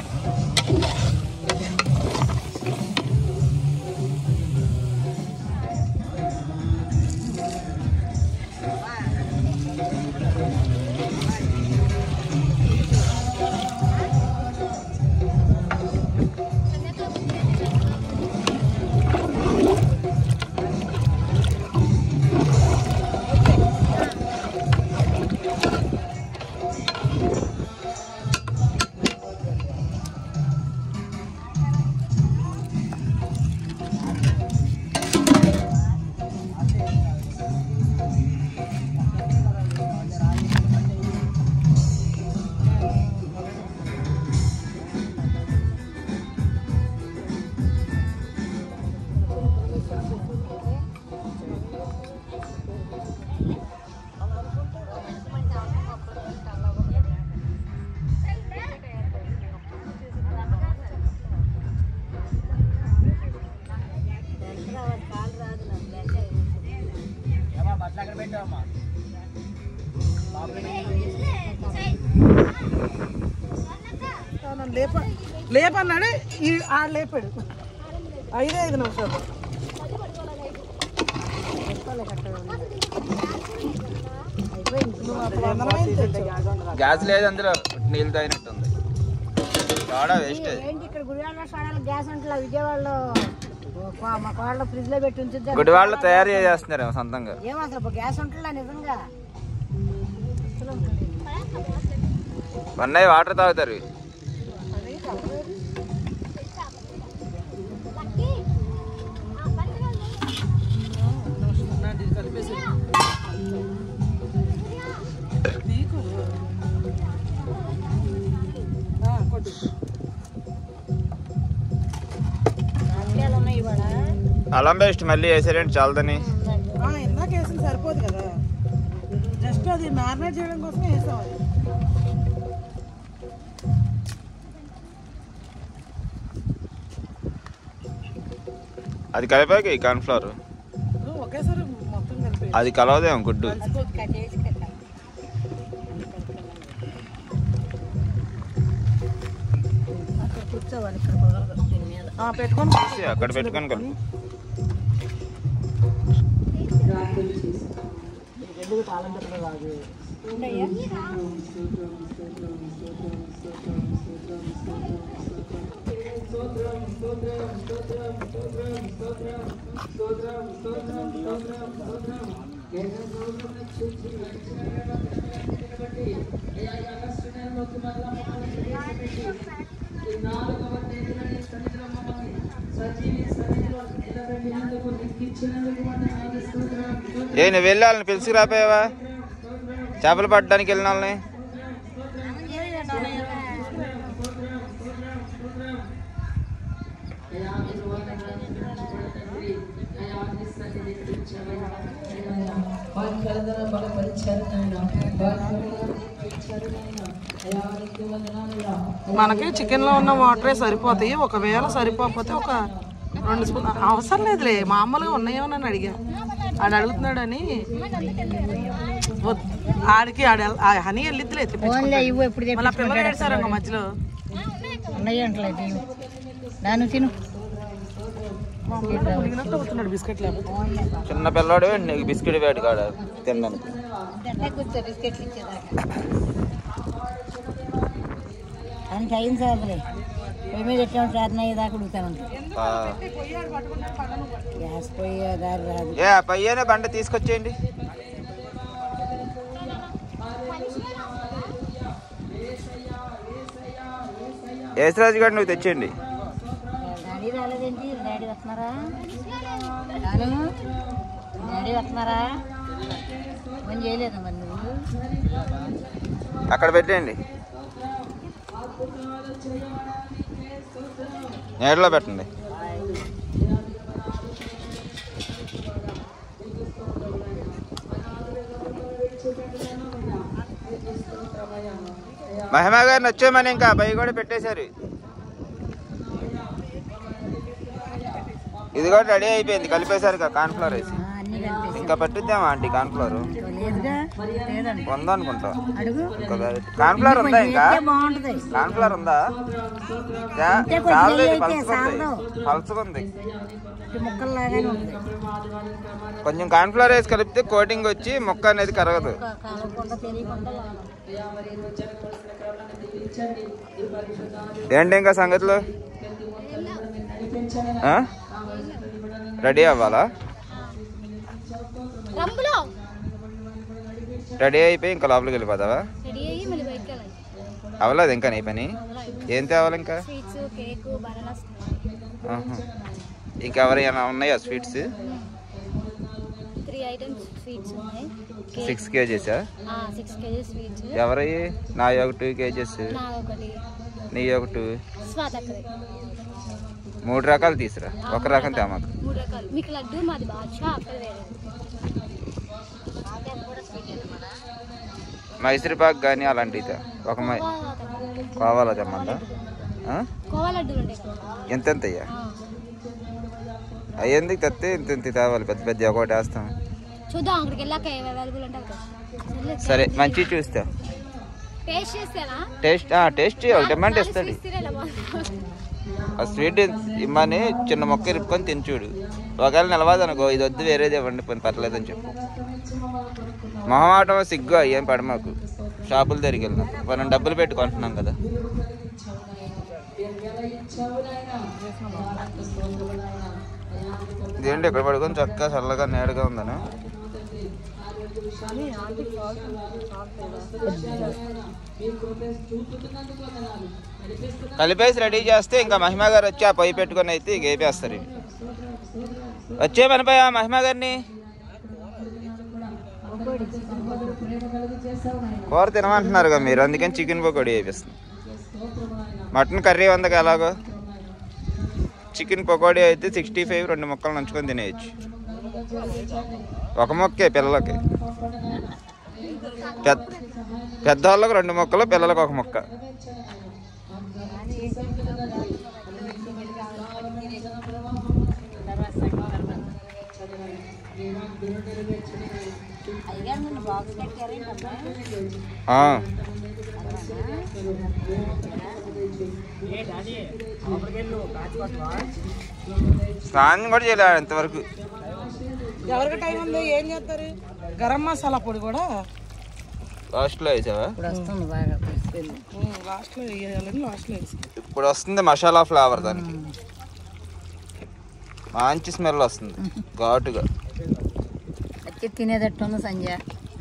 కాలు రాదు నాకు లేక నన్ను లేప లేపన్నాడు ఈ ఆడు లేపాడు ఐదే ఐదు నిమిషాలు నువ్వు అప్పుడు వందనమే తెచ్చావు. గ్యాస్ లేదు అందులో నీళ్ళు తాగినట్టుంది సోడా వేస్ట్ ఏంటి ఇక్కడ గుడివాడలో సోడాలు గ్యాస్ అంటలా విజయవాడలో మా- మా కోడలో ఫ్రిడ్జ్ లో పెట్టి ఉంచుద్దాం గుడి వాళ్ళు తయారు చేస్తున్నారు సొంతంగా ఏం అసలు ఇప్పుడు గ్యాస్ ఉంటుందా నిజంగా అన్నయ్య వాటర్ తాగుతారు నాది ఇది కలిపేసి నీకు ఆ, కొట్టు రాజకీయాలు ఉన్నాయి ఇవాళ అల్లం పేస్ట్ మళ్ళీ వేసారేంటి చాలదని ఆ, ఇందాక వేసింది సరిపోదు కదా జస్ట్ అది మ్యారినేట్ చేయడం కోసం వేసాం అది అది కలిపాక ఈ కార్న్ఫ్లవర్ నువ్వు ఒకేసారి మొత్తం కలిపి అది కలవదేమో గుడ్డు కట్ చేసి పెట్టాలి అక్కడ కూర్చోవాలి ఇక్కడ కుదరదు దీని మీద ఆ, పెట్టుకొని తీసి అక్కడ పెట్టుకొని కలుపు ఉండయ్యా ఏ నువ్వు వెళ్ళి వాళ్ళని పిలిచి రాపోయావా చేపలు పట్టడానికి వెళ్ళిన వాళ్ళని One మనకి చికెన్ లో ఉన్న వాటరే సరిపోతాయి ఒకవేళ సరిపోకపోతే ఒక రెండు స్పూన్ అవసరం లేదులే మామూలుగా ఉన్నాయో అని అడిగా ఆడు అడుగుతున్నాడని వద్- ఆడికి ఆడ ఆ హనీ వెళ్ళిద్దిలే ఫోన్లే ఇవ్వు ఎప్పుడు మళ్ళీ పిల్లలు ఏడ్చారు ఇంక మధ్యలో ఉన్నాయి అంటలేదు ఇవ్వు దాన్ని తిను మునిగినట్టు అవుతున్నాడు బిస్కెట్ లేకపోతే చిన్న పిల్లాడు నీకు బిస్కెట్ వేడు కాడ తినడానికి అట్లా కూర్చో బిస్కెట్లు ఇచ్చేదాకా దానికి అయింది సార్లే పొయ్యి మీద ఎట్లా ప్రార్థన అయ్యేదాకా ఉడుకుతాను ఆ. గ్యాస్ పొయ్యి దారి రాదు ఏ ఆ పయ్యనే బండ తీసుకొచ్చేయండి యేసరాజు గారు నువ్వు తెచ్చేయండి డాడీ రాలేదేంటి డాడీ వస్తున్నారా రాను డాడీ వస్తున్నారా ఫోన్ చేయలేదు మరి నువ్వు అక్కడ పెట్టేయండి నీడలో పెట్టండి మహిమా గారిని వచ్చేమని ఇంకా అబ్బాయి కూడా పెట్టేశారు ఇది కూడా రెడీ అయిపోయింది కలిపేశారు కాన్ఫ్లవర్ వేసి ఆ, అన్నీ కలిపేసి ఇంకా పట్టిద్దామా ఆంటీ కాన్ఫ్లవర్ లేదుగా లేదండి ఉందనుకుంటా అడుగు ఇంకా కాన్ఫ్లవర్ ఉందా ఇంకా అయితే బాగుంటది కాన్ఫ్లవర్ ఉందా చా- ఇంతే కొంచెం చాలదు నెయ్యి ఇది అయితే పలుచగుంది చాలదు. పలుచగుంది ఈ ముక్కలు లాగానే ఉంటుంది కొంచెం కాన్ఫ్లవర్ వేసి కలిపితే కోటింగ్ వచ్చి మొక్క అనేది కరగదు కా- కలవకుండా తెలియకుండా లాగాలి. ఏంటి ఇంకా సంగతులు ఆ? రెడీ అవ్వాలా రంబులో రెడీ అయిపోయి ఇంకా లోపలికి వెళ్ళిపోతావా రెడీ అయ్యి మళ్ళీ బయటకు వెళ్ళాలి అవ్వలేదు ఇంకా నీ పని ఏం తేవాలి ఇంకా స్వీట్స్ కేక్ బనానాస్ ఆహా. ఇంకెవరైనా ఉన్నాయా స్వీట్స్ త్రీ ఐటమ్స్ స్వీట్స్ ఉన్నాయి సిక్స్ కేజీసా సిక్స్ కేజీస్ స్వీట్స్ ఎవరి నా ఒక టూ కేజెస్ నా ఒకటి నీ ఒక టూ స్వాతక్కది మూడు రకాలు తీసురా ఒక రకం తేమాకు మూడు రకాలు మీకు లడ్డు మాది బాద్షా అక్కడ వేరే మైసూర్ పాక్ కానీ అలాంటివి తే. ఒక మై కావాలా తెమ్మందా ఆ? కోవా లడ్డూలు ఉంటాయి కదా ఎంత ఎంత అయ్యా ఆ. అయ్యేందుకు తెస్తే ఇంత ఇంత తేవాలి పెద్ద పెద్ద ఒకటి వేస్తాం చూద్దాం అక్కడికి వెళ్ళాక ఏవి అవైలబుల్ ఉంటాయి కదా సరే మంచి చూస్తా టేస్ట్ చేస్తేనా టేస్ట్ టేస్ట్ చేయాలి డిమాండ్ ఇస్తాడు ఆ స్వీట్ ఇమ్మని చిన్న మొక్క ఇరుపుకొని తిని చూడు ఒకవేళ నిలవదు అనుకో ఇది వద్దు వేరేది ఇవ్వండి పని పర్లేదని చెప్పు మొహమాటం సిగ్గు అయ్యేం పడ మాకు షాపులు తిరిగి వెళ్ళినాం మనం డబ్బులు పెట్టి కొంటున్నాం కదా ఇదేంటి ఇక్కడ పడుకొని చక్కగా చల్లగా నేడుగా ఉందను కలిపేసి రెడీ చేస్తే ఇంకా మహిమా గారు వచ్చి ఆ పొయ్యి పెట్టుకొని అయితే ఇక వేపేస్తారు ఇవి వచ్చే పనిపోయా మహిమా గారిని కూర తినమంటున్నారు కదా మీరు అందుకని చికెన్ పకోడీ వేపిస్తుంది మటన్ కర్రీ వందకి ఎలాగో చికెన్ పకోడీ అయితే సిక్స్టీ ఫైవ్ రెండు ముక్కలు నంచుకొని తినేయచ్చు ఒక మొక్కే పిల్లలకి పెద్ద పెద్దవాళ్ళకి రెండు మొక్కలు పిల్లలకు ఒక మొక్క అయ్యగారు నిన్ను బాక్స్ కట్టారేంటమ్మా ఆ. స్నానం కూడా చేయలేదు ఇంతవరకు ఎవరికి టైం ఉంది ఏం చేస్తారు గరం మసాలా పొడి కూడా లాస్ట్లో వేసావా ఇప్పుడు వస్తుంది బాగా తీసుకెళ్ళి లాస్ట్లో వేయాలని లాస్ట్లో వేసి ఇప్పుడు వస్తుంది మసాలా ఫ్లేవర్ దానికి మంచి స్మెల్ వస్తుంది ఘాటుగా వచ్చి తినేటట్టు ఉంది సంజయ్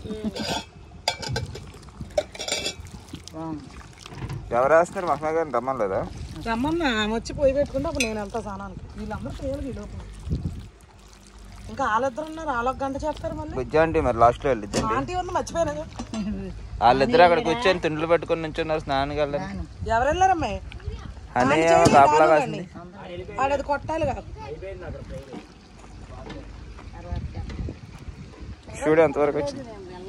బాగుంది ఎవరు వేస్తున్నారు మహిమా గారిని రమ్మలేదా రమ్మన్న ఆమె వచ్చి పోయి పెట్టుకుంటే అప్పుడు నేను వెళ్తా స్నానానికి వీళ్ళందరూ చేయాలి ఈ లోపల ఇంకా వాళ్ళిద్దరు ఉన్నారు వాళ్ళొక గంట చేస్తారు మళ్ళీ బుజ్జి ఆంటీ మరి లాస్ట్లో వెళ్ళిద్దండి ఆంటీ ఉంది మర్చిపోయినా వాళ్ళిద్దరు అక్కడ కూర్చొని తిండ్లు పెట్టుకొని నుంచున్నారు స్నానానికి వెళ్ళని ఎవరు వెళ్ళారమ్మాయి అని ఏమో కాపలా కాసింది ఆడది కొట్టాలి కాదు చూడు ఎంతవరకు వచ్చింది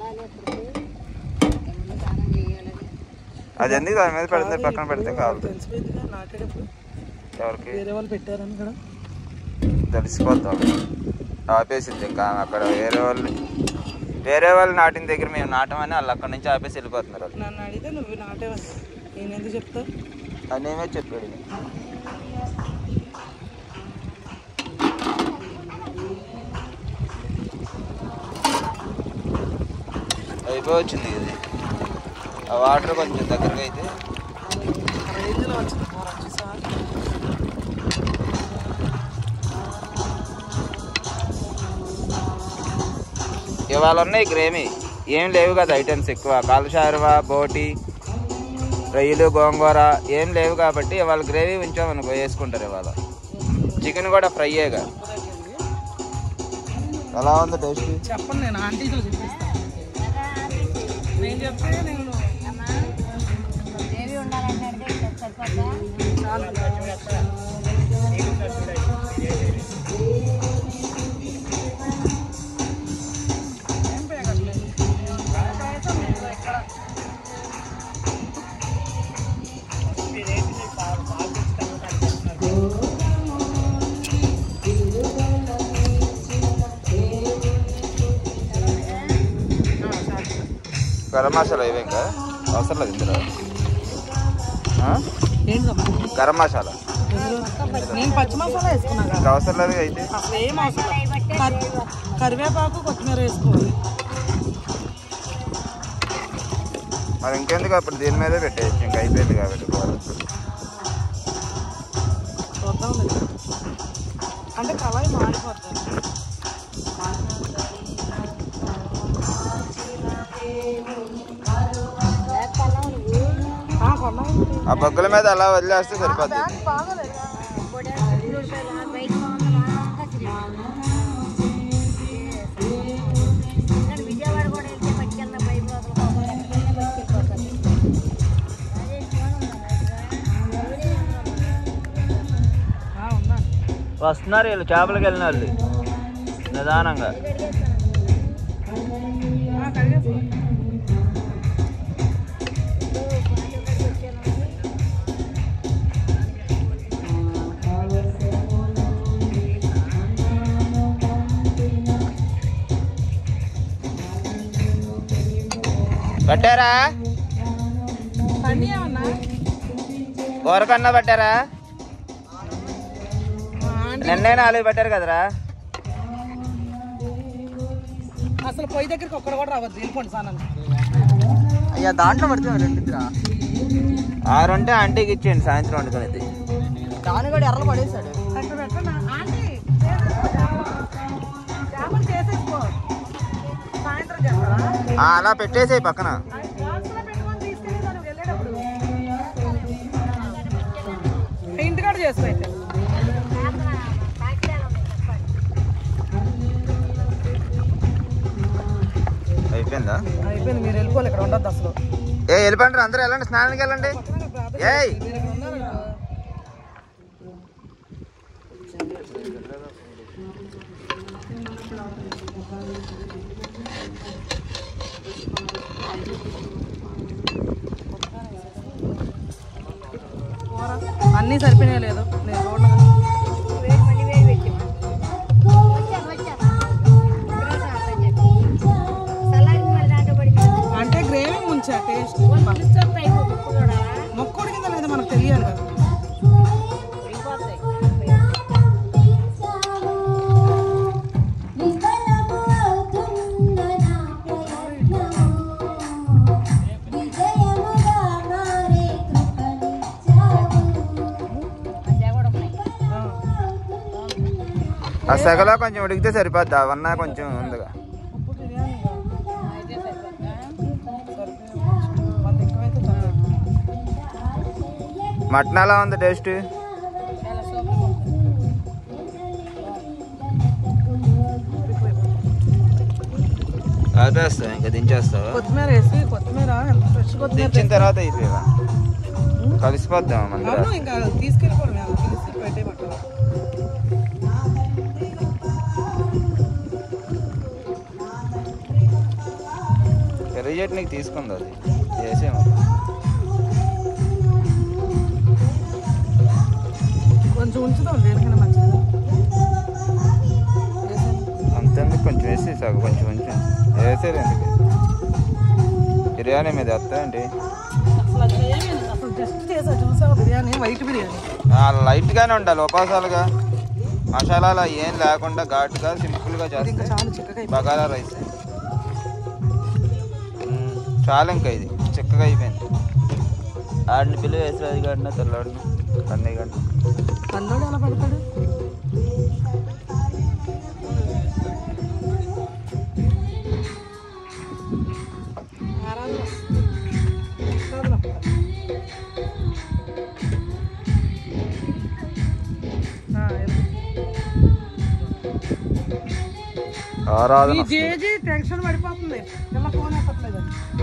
అది ఎందుకు దాని మీద పెడితే పక్కన పెడితే కావాలి తెలిసిపోయిందిగా నాటేటప్పుడు ఎవరికి వేరే వాళ్ళు పెట్టారని కూడా తెలిసిపోతాం ఆపేసింది ఇంకా అక్కడ వేరే వాళ్ళు వేరే వాళ్ళు నాటిన దగ్గర మేము నాటమని వాళ్ళు అక్కడ నుంచి ఆపేసి వెళ్ళిపోతున్నారు వాళ్ళు నన్ను అడిగితే నువ్వు నాటేవని నేను ఎందుకు చెప్తా అనేమే చెప్పాడు అయిపోయి వచ్చింది ఇది ఆ వాటర్ కొంచెం దగ్గరగా అయితే రేంజ్లో వచ్చింది కూర చూసావా? ఇవాళ ఉన్నాయి గ్రేమీ ఏం లేవు కదా ఐటమ్స్ ఎక్కువ కాలుషారువా బోటి రొయ్యలు గోంగూర ఏం లేవు కాబట్టి ఇవాళ గ్రేవీ ఉంచామనుకో వేసుకుంటారు ఇవాళ చికెన్ కూడా ఫ్రైయేగా ఎలా ఉంది టేస్ట్ చెప్పను నేను ఆంటీతో చెప్పిస్తాను నేను చెప్తే నేను ఏవి ఉండాలంటే సరిపోతా గరం మసాలా ఇవే ఇంకా అవసరం లేదు ఇందులో ఆ? ఏంటమ్మా గరం మసాలా నేను పచ్చి మసాలా వేసుకున్నా కదా ఇంకా అవసరం లేదు అయితే అసలు ఏం అవసరం లేదు. కరి- కరివేపాకు కొత్తిమీర వేసుకోవాలి మరి ఇంకెందుకు అప్పుడు దీని మీదే పెట్టేయచ్చు ఇంకా అయిపోయింది కాబట్టి కూర చూద్దాం లేదు. అంటే కళాయి మాడిపోతుంది ఆ, కొన్నాను. ఆ బొగ్గుల మీద అలా వదిలేస్తే సరిపోద్ది బాగాలేదు విజయవాడ కూడా వెళ్తే పట్టుకెళ్ళిన బయట ఆ, ఉన్నాను వస్తున్నారు వీళ్ళు చేపలకి వెళ్ళిన వాళ్ళు నిదానంగా ఆ, కడిగేసుకో. పట్టారా పండి ఏమన్నా కూరకన్నా పట్టారా ఆ, ఆంటీ నిన్నే నాలుగు పెట్టారు కదరా అసలు పొయ్యి దగ్గరికి ఒక్కడ కూడా రావద్దు వెళ్ళిపోండి సానాన్ని అయ్యా దాంట్లో పడితే రెండురా ఆరు ఉంటే ఆంటీకి ఇచ్చేయండి సాయంత్రం వండుకునేది దాని కూడా ఎర్రలు పడేశాడు అక్కడ పెట్టండి ఆంటీ చేసేసుకో. చేపలు చేసేసుకో సాయంత్రం చేస్తారా ఆ, అలా పెట్టేసేయి పక్కన బాక్స్లో పెట్టుకొని తీసుకెళ్ళేదాన్ని వెళ్ళేటప్పుడు ఇంటికాడ చేసుకో అయితే అయిపోయిందా అయిపోయింది మీరు వెళ్ళిపోవాలి ఇక్కడ ఉండద్దు అసలు ఏ వెళ్ళిపోండి అందరూ వెళ్ళండి స్నానానికి వెళ్ళండి ఏయ్ మీరు ఇక్కడ ఉన్నారనుకో అన్నీ సరిపోయినాయి లేదు నేను చూడను అంటే గ్రేవీ ముంచా టేస్ట్ మొక్క ఉడికిందా లేదా మనకు తెలియాలి కదా ఆ. ఆ సెగలో కొంచెం ఉడికితే సరిపోద్ది అవన్నా కొంచెం ఉందిగా ఉప్పు బిర్యానీ వంద ఎక్కువైతే చాలు. మటన్ ఎలా ఉంది టేస్ట్ ఆపేస్తావు ఇంకా దించేస్తావా కొత్తిమీర వేసి కొత్తిమీర ఎంత ఫ్రెష్ కొత్తిమీర దించిన తర్వాత అయిపోయావా కలిసిపోద్దాం మన అవును ఇంకా తీసుకెళ్ళిపోవడం అలా తీసి పెట్టేయమంటారు పెరుగు చట్నీకి తీసుకుంది అది చేసాము కొంచెం ఉంచుతాం దేనికైనా మంచిది అంతేందుకు కొంచెం వేసి సగం కొంచెం కొంచెం వేసేది ఎందుకు బిర్యానీ మీద వేస్తాయండి అసలు అది ఏమీ లేదు. అసలు జస్ట్ చేసా చూసావా బిర్యానీ వైట్ బిర్యానీ లైట్గానే ఉండాలి ఉపవాసాలుగా మసాలాలు అవి ఏం లేకుండా ఘాటుగా సింపుల్గా ఇది ఇంకా చేస్తే చాలా చిక్కగా అయిపోయింది. బగారా రైస్ మ్మ్. చాలా ఇంకా ఇది చిక్కగా అయిపోయింది ఆడిని పిల్లలు వేసి అది కాడిన తెల్లవాడిని అన్నయ్య గంట కన్నోడు ఎలా పడతాడు ఆరాధన. ఆరాధన. ఆ, వెళ్ళు. ఆరాధన ఈ జేజీ టెన్షన్ పడిపోతుంది ఇలా ఫోన్ ఎత్తట్లేదు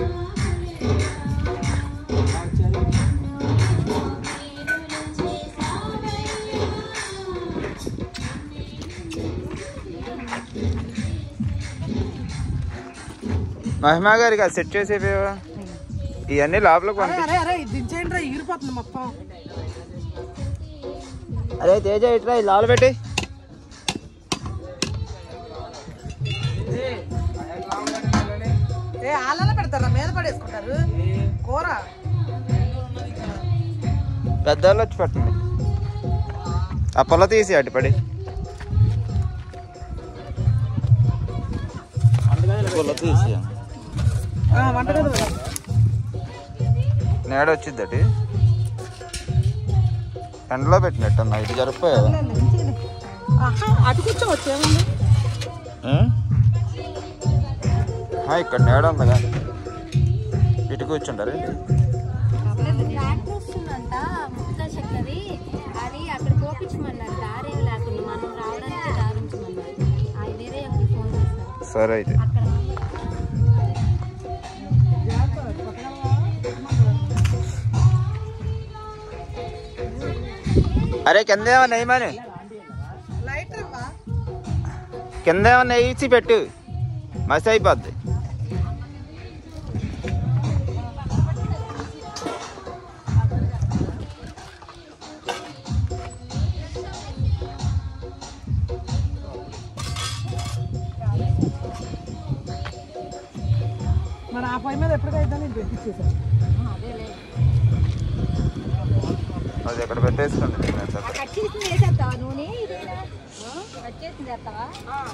మహిమా గారికి అది సెట్ చేసేవా ఇవన్నీ లోపలికి అరే పంపి అరే అరే ఇది దించేయండి రా ఎగిరిపోతుంది మొత్తం అరే తేజ ఇట్రా ఇది లోపల పెట్టి ఏ ఆలలో పెడతారా మీద పడేసుకుంటారు కూర పెద్దవాళ్ళు వచ్చి పట్టండి ఆ పొల తీసి అటు పడి పొల తీసి ఆ, వంటగది కదా. నేడ వచ్చింది అటు ఎండలో పెట్టినట్టు అన్న ఇటు జరిపోయావా ఆహా, అటు కూర్చోవచ్చు ఏముంది ఇక్కడ నేడ ఉంది కానీ ఇటు కూర్చుంటారు ట్రాక్టర్ వస్తుందంట ముక్తా చెక్కది అది అక్కడ పోపించమన్నారు దారేం లేకుండా మనం రావడానికి దారించమన్నారు అది వేరే ఒకటి ఫోన్ చేస్తారు సరే అయితే అక్కడ అరే కింద ఏమన్నా వేయమని లైట్ అమ్మా కింద ఏమన్నా వేసి పెట్టు మసి అయిపోద్ది మరి ఆ పై మీద ఎప్పటికైతే నేను పెట్టించేసాను అది ఇక్కడ పెట్టేసుకోండి నేను ఎంత- కట్ చేసింది వేసేస్తావా నూనె ఇదేనా కట్ చేసింది వేస్తావా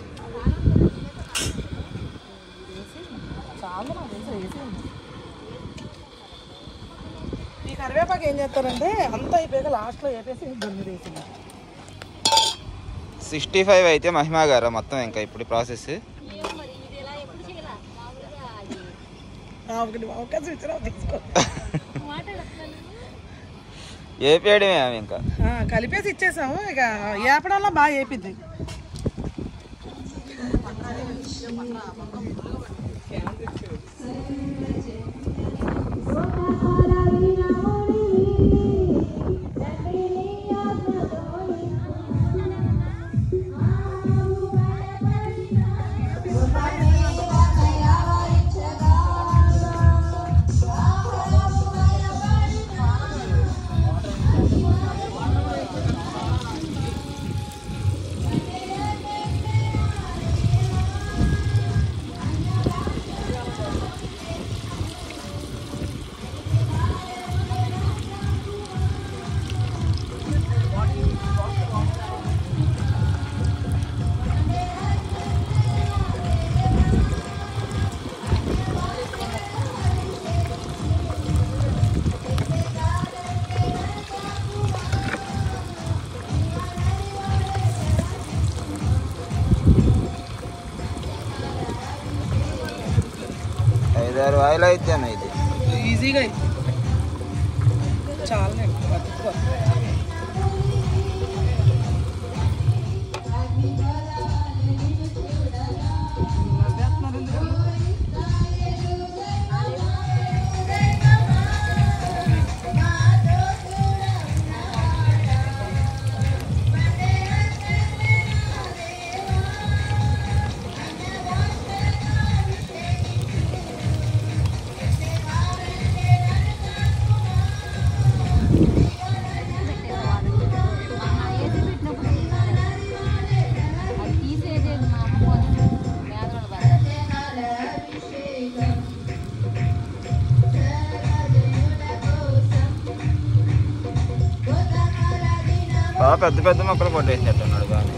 చాలా నాకు తెలిసి వేసేయండి. ఈ కరివేపాకు ఏం చేస్తారంటే అంతా అయిపోయాక లాస్ట్లో వేపేసి గన్ను వేసింది సిక్స్టీ ఫైవ్ అయితే మహిమా గారు మొత్తం ఇంకా ఇప్పుడు ప్రాసెస్ మరి ఇది ఇలా ఎప్పుడు చేయాల మామూలుగా అది ఒకటి అవకాశం ఇచ్చిన తీసుకో మాట్లాడుతున్నాను ఏపేయడమే ఆమె ఇంకా ఆ, కలిపేసి ఇచ్చేసాము ఇక ఏపడంలో బాగా ఏపిద్ది ఐదారు ఆయిల్ అయితే ఇది ఈజీగా అయింది చాలా బతుక్కో పెద్ద పెద్ద మొక్కలు కొట్టేసినట్టున్నాడు బాగా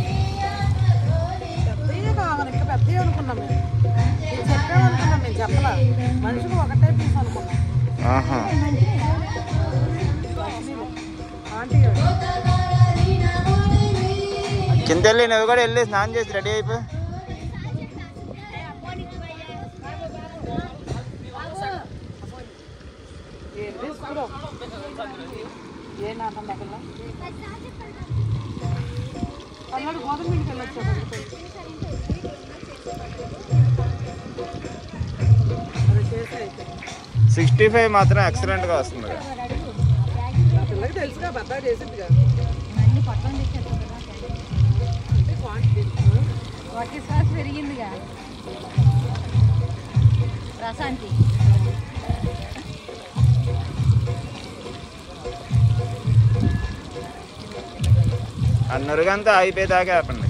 పెద్దయ్యే కావాలి ఇంకా పెద్దయ్యే అనుకున్నాం మేము ఇది చెప్పామనుకున్నాం మేము చెప్పలా మనిషికి ఒకటే పీస్ అనుకున్నాం ఆహా ఆంటీ గారు కింద వెళ్ళి నువ్వు కూడా వెళ్ళి స్నానం చేసి రెడీ అయిపో ఏంటి స్కూల్ ఏ నాటం పిల్ల అన్నాడు గోధుమ ఇంటికి వెళ్ళొచ్చాడు అది చేసి అయితే సిక్స్టీ ఫైవ్ మాత్రం ఎక్సలెంట్గా వస్తుంది నా పిల్లకి తెలుసుగా బద్దా చేసింది కదా అంటే క్వాంటిటీ వాటి సాస్ పెరిగిందిగా రసానికి అన్నరుగంతా అయిపోయేదాకా ఆపండి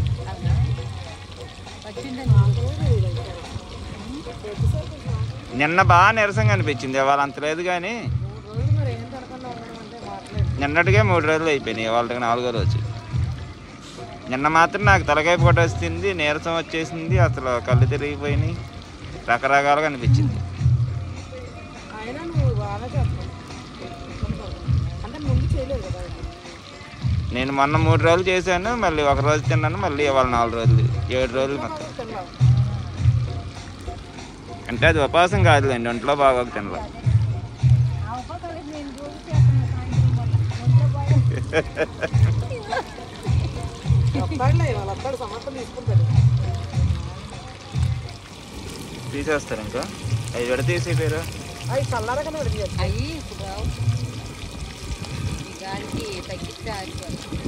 నిన్న బాగా నీరసంగా అనిపించింది ఇవాళ అంత లేదు కానీ రోజు మరి ఏం తినకుండా ఉండడం అంటే మాట్లేదు నిన్నటికే మూడు రోజులు అయిపోయినాయి వాళ్ళకి నాలుగో రోజు నిన్న మాత్రం నాకు తలకాయ పూట వస్తుంది నీరసం వచ్చేసింది అసలు కళ్ళు తిరిగిపోయినాయి రకరకాలుగా అనిపించింది అయినా నువ్వు బాగా చేస్తావు అంటే ముందు చేయలేదు కదా నేను మొన్న మూడు రోజులు చేశాను మళ్ళీ ఒక రోజు తిన్నాను మళ్ళీ ఇవాళ నాలుగు రోజులు ఏడు రోజులు మొత్తం తిన్నావు అంటే అది ఉపాసం కాదులేండి ఒంట్లో బాగా తినలే నేను రోజు చేస్తాను సాయంత్రం పూట. ఒంట్లో బాగా వస్తాడులే వాళ్ళ వస్తాడు సమర్థం తీసుకుంటాడు తీసేస్తారు ఇంకా అవి విడ తీసేపోయారు అవి చల్లారగానే విడిచి అయ్యి ఇప్పుడు రావు ఈ గాలికి తగ్గిస్తే ఆగిపోతుంది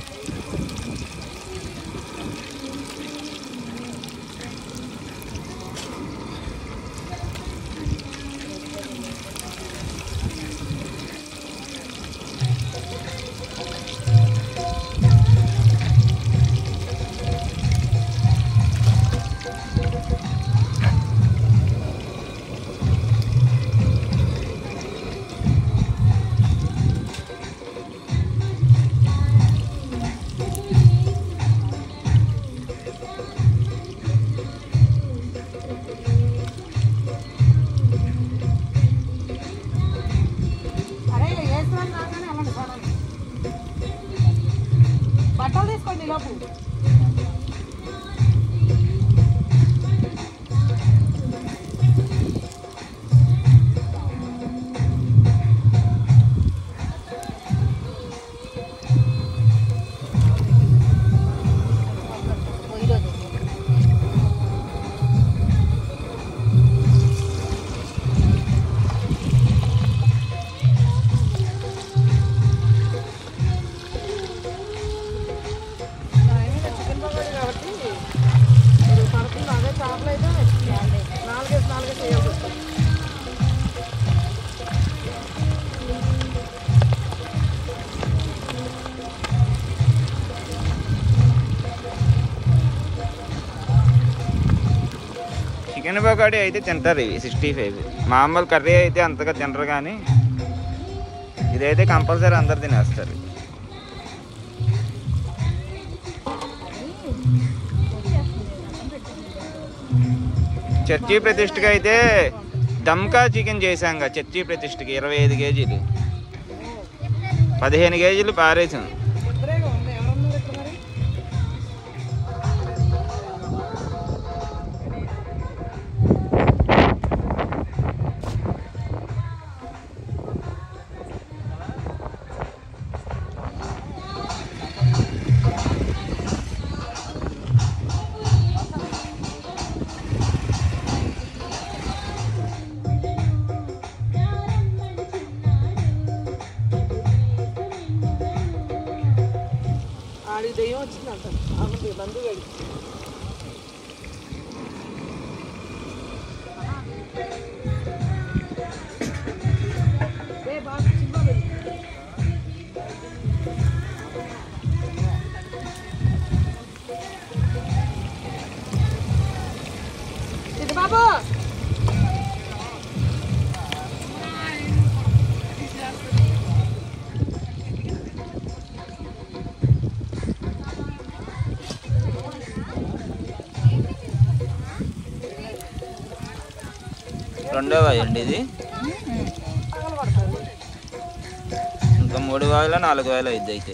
అరే ఇలా వేసుకొని రాగానే వెళ్ళండి చూడండి బట్టలు తీసుకోండి ఈ లోపు చికెన్ పకోడీ కాబట్టి మీరు పడుతుంది అదే చేపలు అయితే నాలుగేసి నాలుగేసి వేయాల్సి వస్తుంది చికెన్ పకోడీ అయితే తింటారు ఇవి సిక్స్టీ ఫైవ్ మామూలు కర్రీ అయితే అంతగా తినరు కానీ ఇదైతే కంపల్సరీ అందరు తినేస్తారు చర్చి ప్రతిష్టకి అయితే దమ్కా చికెన్ చేశాంగా చర్చి ప్రతిష్టకి ఇరవై ఐదు కేజీలు పదిహేను కేజీలు పారేసాం ఇద్దరేగా ఉంది ఎవరున్నారు ఇక్కడ మరి ఆడి దెయ్యం వచ్చిందంట అవును నందు గడి ఏ బాగా చిన్న వెళ్ళు. ఇది బాబు రెండో వాయి అండి ఇది ఇంకా మూడు వాయిల నాలుగు వాయిల ఇది అయితే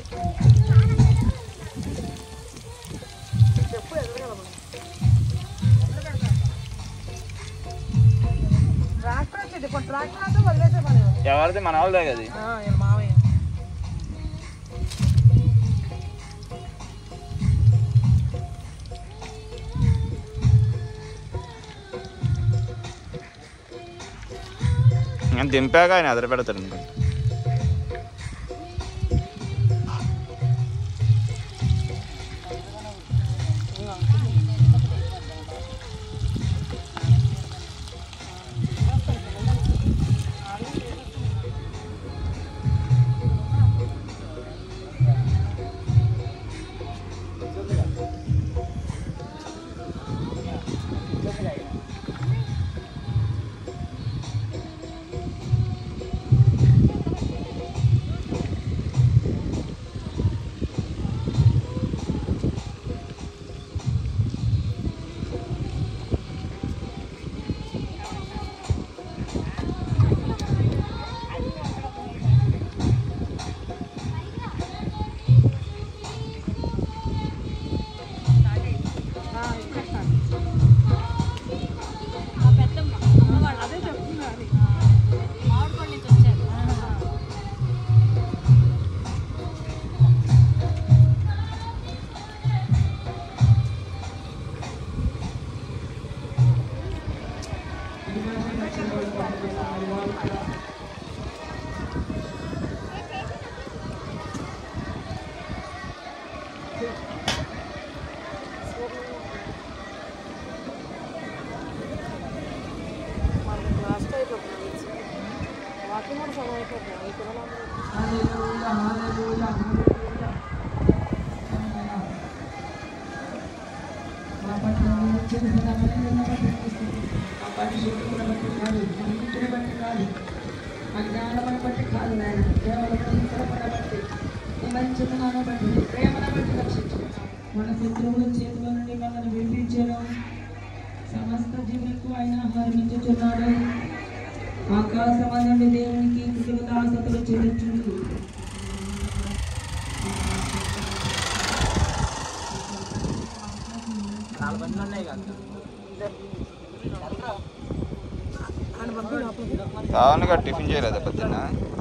ట్రాక్టర్ వచ్చేది ఇప్పుడు ట్రాక్టర్ అంటే వదిలేసే పని ఎవరిది మన వాళ్ళదే కదా ఇది. ఆ, ఈయన మామయ్య నేను దింపాక ఆయన ఎదురు పెడతాడు అనుకుంటా లాస్ట్ అయిపోతుంది వాకింగ్ కూడా సగం అయిపోతుంది ఈ పిల్లలందరూ మన శత్రువుల చేతిలో నుండి మనల్ని విడిపించాను సమస్త జీవులకు ఆయన ఆహరించుచున్నాడు ఆకాశం నుండి దేవునికి కృతజ్ఞతాసతులు చెల్లించుడు కావాలిగా టిఫిన్ చేయలేదా పొద్దున్న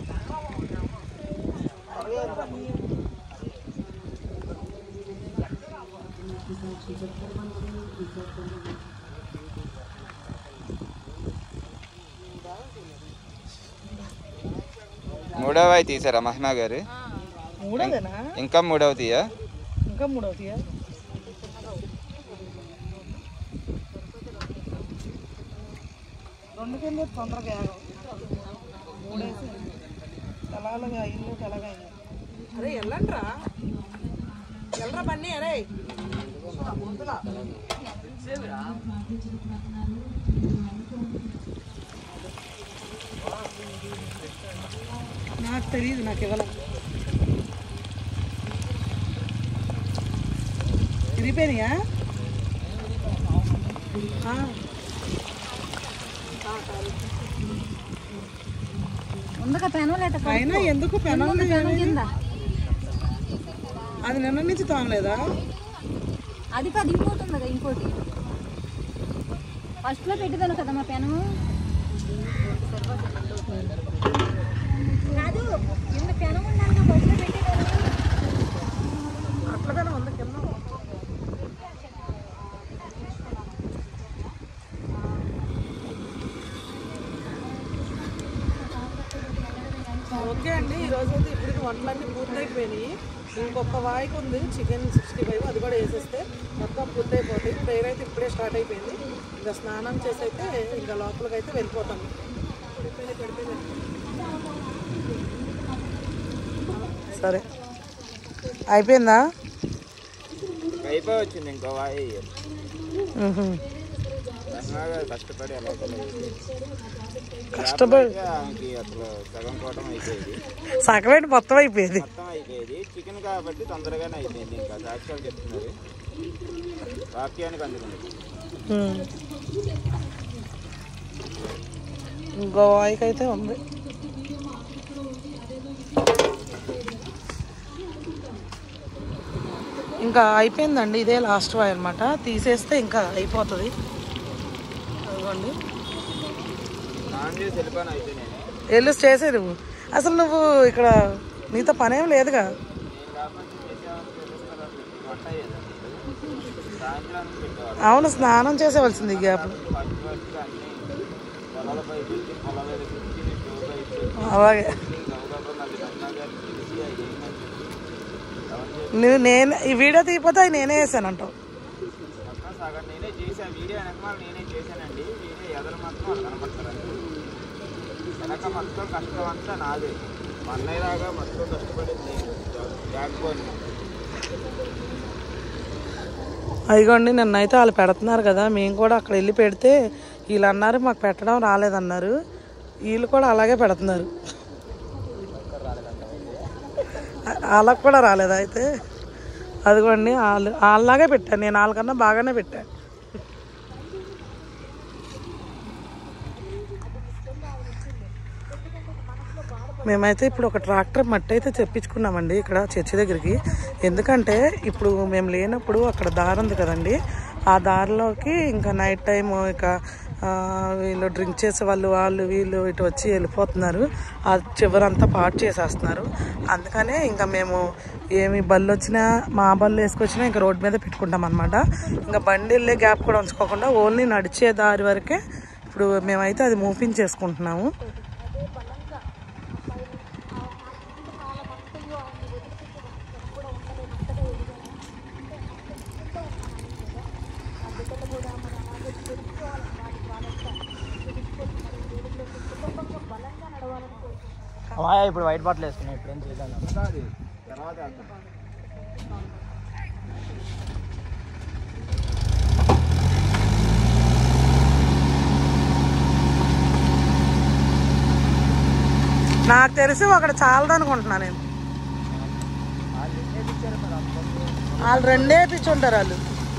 మూడవ అయి తీసారా మహిమా గారు మూడోదేనా ఇంకా మూడవ తీయా ఇంకా మూడవదియా రెండు కింద తొందరగా ఆగం. మూడేసి తెలగలుగా ఇల్లు తెలగా అరే వెళ్ళండ్రా వెళ్ళరా పని అరే నాకు తెలియదు నాకు ఇవ్వలే విరిపోయినాయా ముందుగా పెనం లేట అయినా ఎందుకు పెనం ఉంది పెనం కానీ? కింద అది నిన్న నుంచి తోమలేదా అది కాదు ఇంకోటి ఉంది కదా ఇంకోటి ఫస్ట్ లో పెట్టేదాను కదా మా పెనము కాదు కింద పెనం ఉండాలి ఫస్ట్ లో పెట్టేదాను అట్లగానే ఉంది కింద ఓకే అండి ఈరోజు అయితే ఇప్పటికి వంటలన్నీ పూర్తయిపోయినాయి ఇంకొక వాయికి ఉంది చికెన్ సిక్స్టీ ఫైవ్ అది కూడా వేసేస్తే మొత్తం పూర్తయిపోతాయి ప్రేయర్ అయితే ఇప్పుడే స్టార్ట్ అయిపోయింది ఇంకా స్నానం చేసి అయితే ఇంకా లోపలికి అయితే వెళ్ళిపోతాము సరే అయిపోయిందా అయిపోయి వచ్చింది ఇంకో వాయి మహిమా గారు కష్టపడి ఎలా కష్టపడి ఆమెకి అసలు సగం కోటం అయిపోయేది సగమేంటి మొత్తం అయిపోయింది మొత్తం అయిపోయేది చికెన్ కాబట్టి తొందరగానే అయిపోయింది ఇంకా సాక్ష్యాలు చెప్తున్నారు వాక్యానికి అందుకుంది ఉమ్. ఇంకో వాయికి అయితే ఉంది ఇంకా అయిపోయిందండి ఇదే లాస్ట్ వాయి అనమాట తీసేస్తే ఇంకా అయిపోతుంది అదిగోండి స్నానం చేసి వెళ్ళిపోయాను అయితే నేను వెళ్ళు చేసే నువ్వు అసలు నువ్వు ఇక్కడ నీతో పనేం లేదుగా వంట అయ్యేది సాయంత్రానికి పెట్టేవాడు అవును స్నానం చేసేవలసింది ఈ గ్యాప్ ఫస్ట్ ఫస్ట్ అన్ని పొలాల పైపు పెట్టి పొలాల దగ్గర నుంచి స్టోవ్ పైపు అలాగే గబగబా నాకు రమణ గారు తెలిసి అది ఏమని చెప్పి నువ్వు నేను ఈ వీడియో తీయపోతే అవి నేనే వేసాను అంటావు మొత్తం సగం నేనే చేశాను వీడియో వెనకమాల నేనే చేశానండి వీడియో ఎదరు మాత్రం వాళ్ళు కనపడతారండి వెనక మొత్తం కష్టం అంతా నాదే మా అన్నయ్యలాగా మొత్తం కష్టపడింది నేను బ్యాక్ బోన్ అదిగోండి నిన్నైతే వాళ్ళు పెడుతున్నారు కదా మేము కూడా అక్కడ వెళ్ళి పెడితే వీళ్ళు అన్నారు మాకు పెట్టడం రాలేదన్నారు వీళ్ళు కూడా అలాగే పెడుతున్నారు ఆ- వాళ్ళకు కూడా రాలేదా అయితే అదిగోండి వాళ్ళు వాళ్ళలాగే పెట్టాను నేను వాళ్ళకన్నా బాగానే పెట్టాను మేమైతే ఇప్పుడు ఒక ట్రాక్టర్ మట్టి అయితే తెప్పించుకున్నామండి ఇక్కడ చర్చి దగ్గరికి ఎందుకంటే ఇప్పుడు మేము లేనప్పుడు అక్కడ దారి ఉంది కదండి ఆ దారిలోకి ఇంకా నైట్ టైం ఇక ఆ, వీళ్ళు డ్రింక్ చేసే వాళ్ళు వాళ్ళు వీళ్ళు ఇటు వచ్చి వెళ్ళిపోతున్నారు ఆ చివరంతా పాటు చేసేస్తున్నారు అందుకనే ఇంకా మేము ఏమి బళ్ళు వచ్చినా మా బళ్ళు వేసుకొచ్చినా ఇంకా రోడ్డు మీద పెట్టుకుంటాం అనమాట ఇంకా బండి వెళ్ళే గ్యాప్ కూడా ఉంచుకోకుండా ఓన్లీ నడిచే దారి వరకే ఇప్పుడు మేమైతే అది మూవింగ్ చేసుకుంటున్నాము అమ్మాయి ఇప్పుడు వైట్ బాటిల్ వేసుకున్నాయి ఇప్పుడు ఏం చేయలేదు తర్వాత వెళ్తాం నాకు తెలిసి ఒకటి చాలదు అనుకుంటున్నా నేను వాళ్ళు రెండే పిచ్చుంటారు వాళ్ళు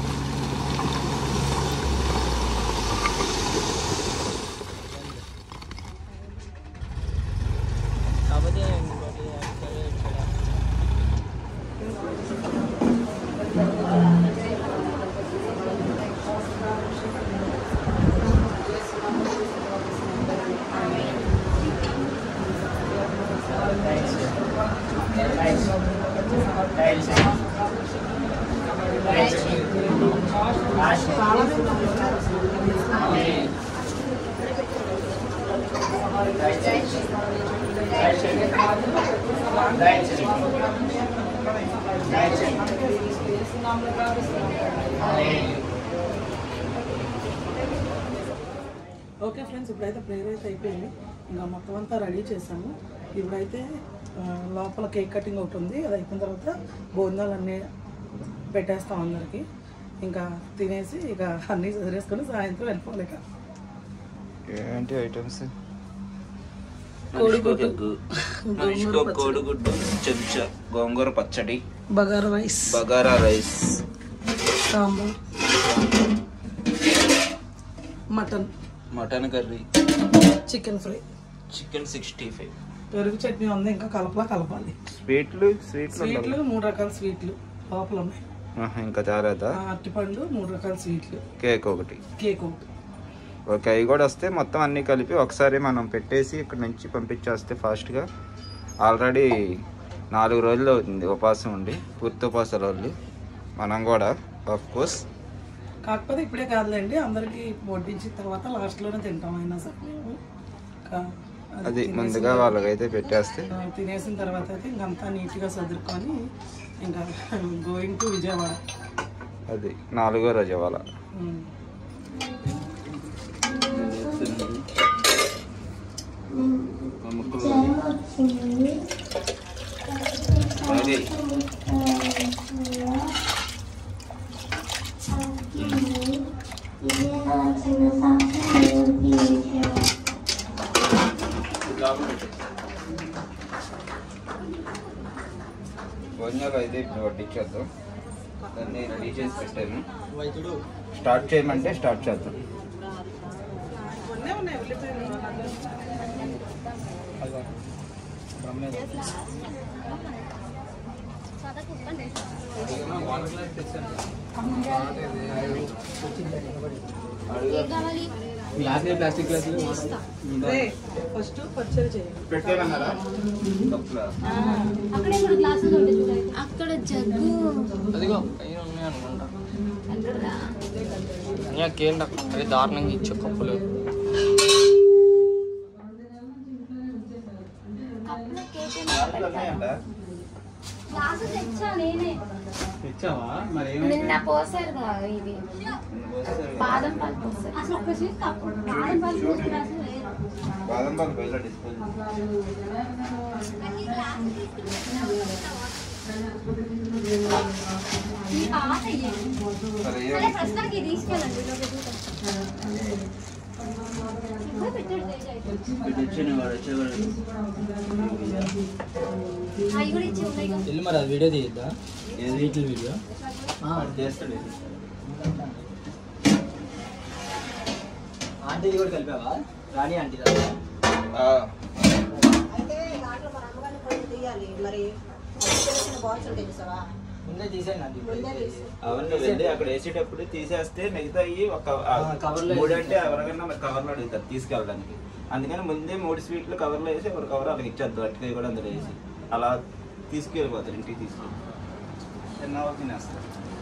కాకపోతే ఇంకోటి అక్కడ ఇక్కడ ఓకే ఫ్రెండ్స్ ఇప్పుడైతే ప్రేయర్ అయితే అయిపోయింది ఇంకా మొత్తం అంతా రెడీ చేసాము ఇప్పుడైతే ఆ, లోపల కేక్ కటింగ్ ఒకటి ఉంది అది అయిపోయిన తర్వాత భోజనాలు అన్నీ పెట్టేస్తాం అందరికి ఇంకా తినేసి ఇక అన్నీ చదివేసుకొని సాయంత్రం వెళ్ళిపోవాలి ఇక ఏంటి ఐటమ్స్ కోడిగుడ్డు మనిషికో కోడిగుడ్డు చెంచా గోంగూర పచ్చడి bagara rice bagara rice sambar mutton mutton curry chicken fry chicken sixty five పెరుగు చట్నీ ఉంది ఇంకా కలపలా కలపాలి స్వీట్లు స్వీట్లు స్వీట్లు మూడు రకాల స్వీట్లు లోపల ఉన్నాయి ఆహా, ఇంకా చాలేదా ఆ, అరటిపండు మూడు రకాల స్వీట్లు కేక్ ఒకటి కేక్ ఒకటి ఓకే అవి కూడా వస్తే మొత్తం అన్నీ కలిపి ఒకసారి మనం పెట్టేసి ఇక్కడ నుంచి పంపించేస్తే ఫాస్ట్గా ఆల్రెడీ నాలుగు రోజులు అవుతుంది ఉపాసం ఉండి పూర్తి ఉపాసాల వాళ్ళు మనం కూడా ఆఫ్ కోర్స్ కాకపోతే ఇప్పుడే కాదులేండి అందరికి వడ్డించిన తర్వాత లాస్ట్లోనే తింటాం అయినా సరే మేము కా- అది అది తినేసిన ముందుగా వాళ్ళకైతే పెట్టేస్తే ఆ, తినేసిన తర్వాత అయితే ఇంకంతా నీట్గా సర్దుకొని ఇంకా గోయింగ్ టు విజయవాడ అది నాలుగో రోజు ఇవాళ ఉమ్. అది భోజనాలు అయితే ఇప్పుడు వడ్డించేద్దాం దాన్ని రెడీ చేసి పెట్టాను వైద్యుడు స్టార్ట్ చేయమంటే స్టార్ట్ చేద్దాం కొన్నే ఉన్నాయి ఉల్లిపాయలు ఏం కావాలి ప్లాస్టిక్ గ్లాసులు ఫస్ట్ పచ్చడి చేయండి పెట్టేమన్నారా కప్పులా? అక్కడ ఇప్పుడు గ్లాసులు ఉంటాయి చూడండి అక్కడ జగ్గు అదిగో పైన ఉన్నాయి అనుకుంటా అక్కడ ఇంకా కేంద్ర అదే దారుణంగా ఇచ్చే కప్పులు కప్పులో కేక్ దాంట్లో ఉన్నాయంట? గ్లాసు తెచ్చా నేనే తెచ్చావా మరి నిన్న పోసారు కదా ఇది బాదం పాలు పోసారు అసలు ఒక సీట్ కప్పు బాదం పాలు పోసిన గ్లాసు లేదు బాదం పాలు బయట డిస్పోజ్ ఈ పాత ఇయ్యండి. సరే అదే ప్రస్తుతానికి ఇది తీసుకెళ్ళండి ఇది ఒకటి ఇక్కడ పెట్టాడు తేజ అయితే. అవి కూడా ఇచ్చి ఉన్నాయి కదా. వెళ్ళి మరి అది వీడియో తీయద్దా వీటి వీడియో చేస్తాడు ఆంటీది కూడా కలిపావా రాణి ఆంటీ ఆ, అయితే దాంట్లో మన అమ్మగారిని కొంచెం తీయాలి మరి అది తెలిసిన బాల్స్ ఉంటాయి చూసావా ముందే తీసేయండి ఆంటీ ముందే తీసి అవన్నీ వెళ్ళి అక్కడ వేసేటప్పుడు తీసేస్తే మిగతా ఒక ఆ, ఆ, కవర్లో మూడు వేసి అంటే ఎవరికైనా మరి కవర్లో అడుగుతారు తీసుకెళ్ళడానికి అందుకని ముందే మూడు స్వీట్లు కవర్లో వేసి ఒక కవర్ అలాగ ఇచ్చేద్దాం అట్టుకాయ కూడా అందులో వేసి అలా తీసుకెళ్ళిపోతారు ఇంటికి తీసుకెళ్ళి తిన్నావా తినేస్తారు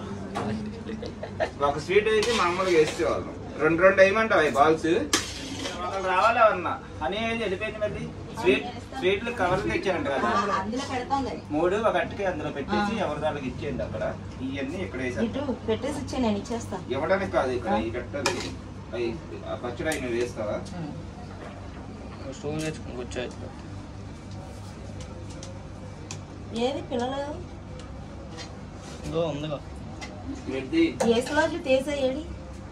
ఒక స్వీట్ అయితే మామూలుగా వేసేవాళ్ళం రెండు రెండు వేయమంటావు అవి బాల్స్ వాళ్ళు రావాలి అవన్నా అని ఏం వెళ్ళిపోయింది మరి స్వీట్ స్వీట్లు కవర్లు తెచ్చారంట కదా అందులో పెడతాం మూడు ఒక అట్టుకే అందులో పెట్టేసి ఎవరి దానికి ఇచ్చేయండి అక్కడ ఇవన్నీ ఇక్కడ వేసారు ఇటు పెట్టేసి ఇచ్చే నేను ఇచ్చేస్తా ఇవ్వడానికి కాదు ఇక్కడ ఈ పెట్టాలి అవి ఆ పచ్చడి అవి నువ్వు వేస్తావా స్టోన్ తెచ్చుకుని వచ్చాయి ఏది పిల్లలు ఇదో ఉందిగా పెట్టి ఏసులోజు తీసేయడి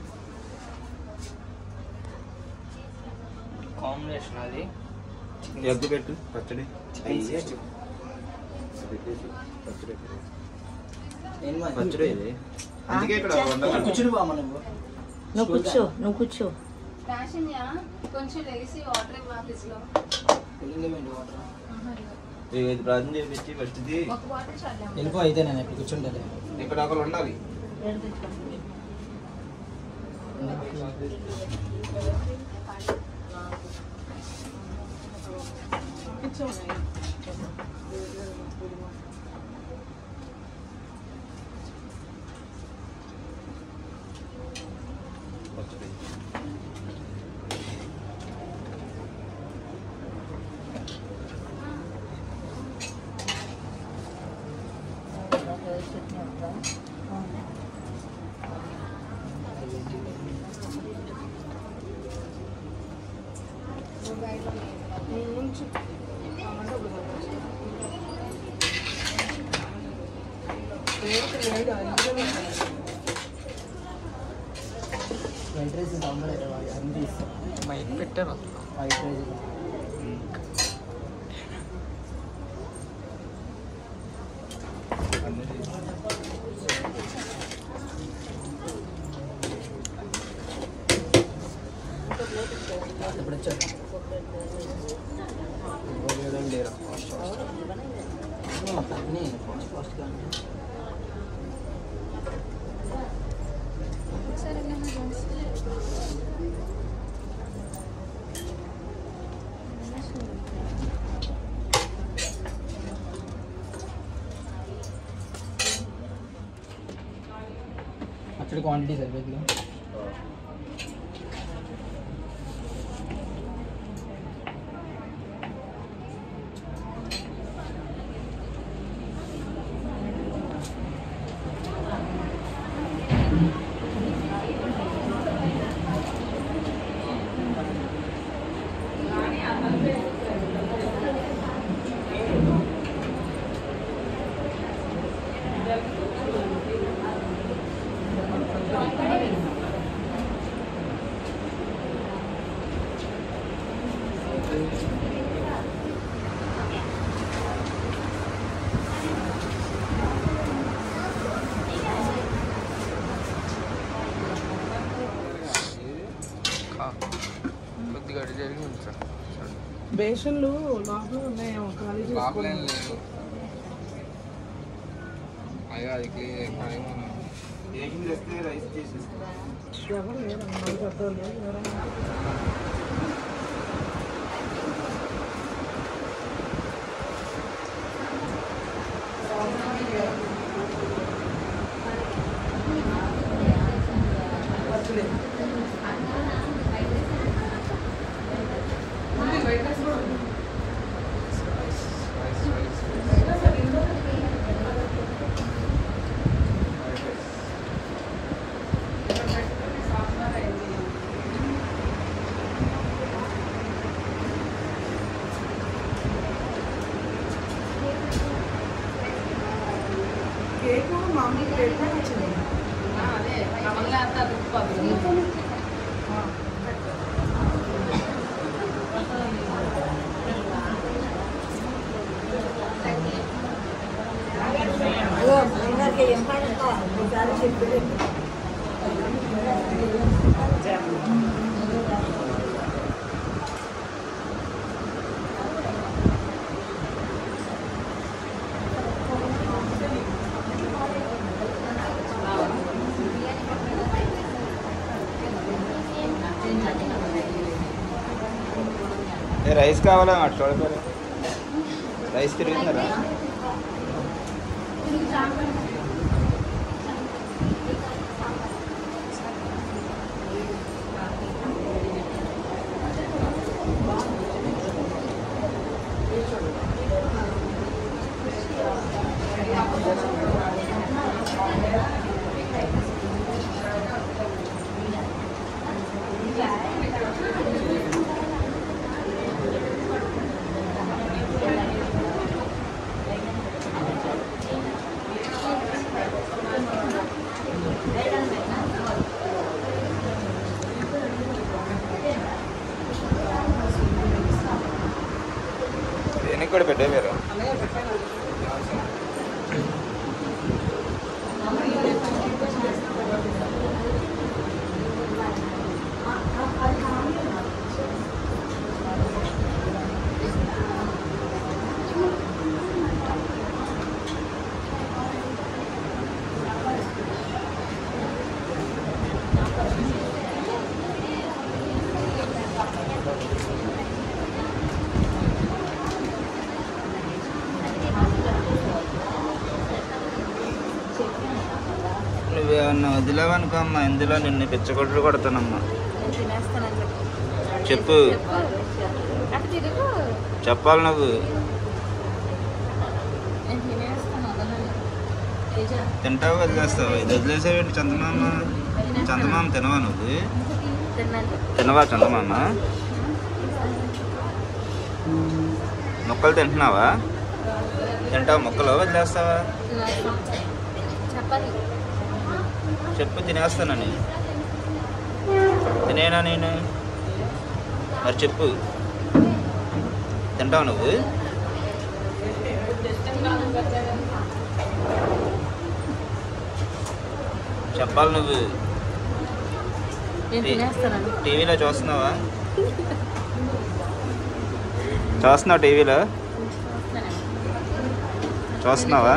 కాంబినేషన్ అది ఎగ్గు పెట్టు పచ్చడి అయ్యి పెట్టేసి పచ్చడి పచ్చడి ఇది అందుకే ఇక్కడ వండమన్నా. కూర్చుని బామ్మ నువ్వు నువ్వు కూర్చో నువ్వు కూర్చో కొంచెం లేసి వాటర్ ఇవ్వాలి లో వెళ్ళింది వాటర్ ఇది ఇది ప్రార్థన చేపించి ఫస్ట్ ఇది ఒక వాటర్ చల్లాం వెళ్ళిపో అయితే నేను ఇప్పుడు కూర్చుంటాను ఇక్కడ ఒకరు ఉండాలి పచ్చడి వైట్ రైస్ అన్ని మైక్ పెట్టారు వైట్ రైస్ ఇప్పుడు వచ్చారు లేరా ఫాస్ట్ ఫాస్ట్ అన్నీ ఫాస్ట్ ఫాస్ట్గా పచ్చడి క్వాంటిటీ సరిపోతుంది వేడి జరిగి ఉంది సార్ చూడండి. బేషన్లు లోపల ఉన్నాయేమో ఖాళీ లోపల ఏం చేసుకోండి లేదు అయ్యో అది క్లియర్ కడిగి ఎవరు లేరు అమ్మాయి పెద్దోళ్ళు ఎవరైనా కేక్ మామూలుగా పెట్టినా వచ్చింది అదే కమల్ అంతా ఏ రైస్ కావాలా అటు చూడపోరు రైస్ తిరుగుతున్నారా దేనికి కూడా పెట్టే మీరు నువ్వేమన్నా వదిలేవనుకో అమ్మా ఇందులో నిన్ను పిచ్చగొడ్లు కొడతానమ్మా నేను తినేస్తానని చెప్పు చెప్పు అటు తిరుగు చెప్పాలి నువ్వు నేను తినేస్తాను వదలను తేజ తింటావు వదిలేస్తావు ఇది వదిలేసేవేంటి చందమామ చందమామ తినవా నువ్వు తిన్నాను తినవా చందమామ మొక్కలు తింటున్నావా తింటావా మొక్కలు వదిలేస్తావా చెప్పాలి చెప్పు తినేస్తానని తినేనా నేను మరి చెప్పు తింటావు నువ్వు చెప్పాలి నువ్వు నేను తినేస్తానని టీవీలో చూస్తున్నావా చూస్తున్నావు టీవీలో చూస్తున్నావా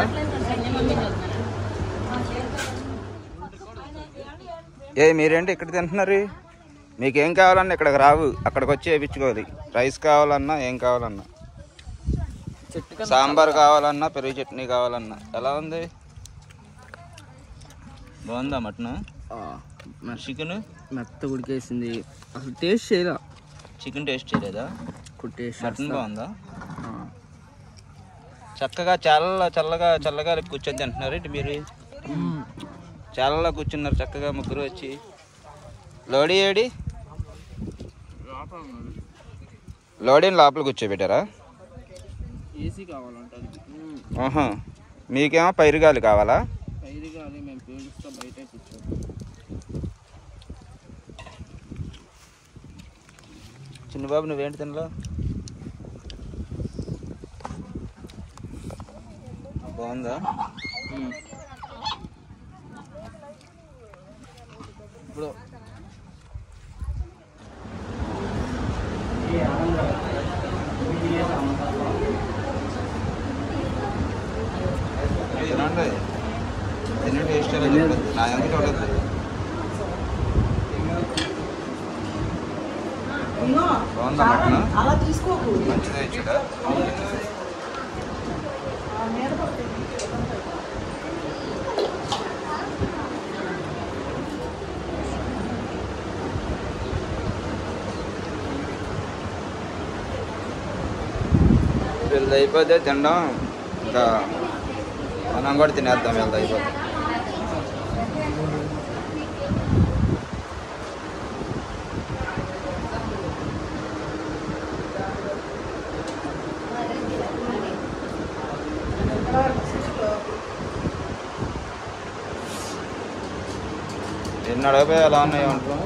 ఏ మీరేంటి ఇక్కడ తింటున్నారు మీకేం కావాలన్నా ఇక్కడికి రావు అక్కడికి వచ్చి వేయించుకోవాలి రైస్ కావాలన్నా ఏం కావాలన్నా సాంబార్ కావాలన్నా పెరుగు చట్నీ కావాలన్నా ఎలా ఉంది బాగుందా మటన్ చికెన్ మెత్త ఉడికేసింది అసలు టేస్ట్ చేయరా చికెన్ టేస్ట్ చేయలేదా టేస్ట్ మటన్ బాగుందా చక్కగా చల్ల చల్లగా చల్లగా కూర్చొని తింటున్నారు ఇటు మీరు చల్లగా కూర్చున్నారు చక్కగా ముగ్గురు వచ్చి లోడీ ఏడి లోడీని లోపల కూర్చోబెట్టారా ఏసీ కావాలంటారు ఆహా మీకేమో పైరుగాలి కావాలా పైరు కాదు మేము పీలుస్తా బయట కూర్చో చిన్నబాబు నువ్వేంటి తినలో బాగుందా ఇప్పుడు తినండి తినే టేస్ట్ ఎలా చెప్పండి నా ఎంత చూడద్దు బాగుందా మటన్ అలా తీసుకోకు మంచిదే ఇచ్చాడా వీళ్ళది అయిపోతే తినడం ఇంకా మనం కూడా తినేద్దాం వీళ్ళది అయిపోతే ఎన్ని అడగపోయి ఎలా ఉన్నాయి వంటలు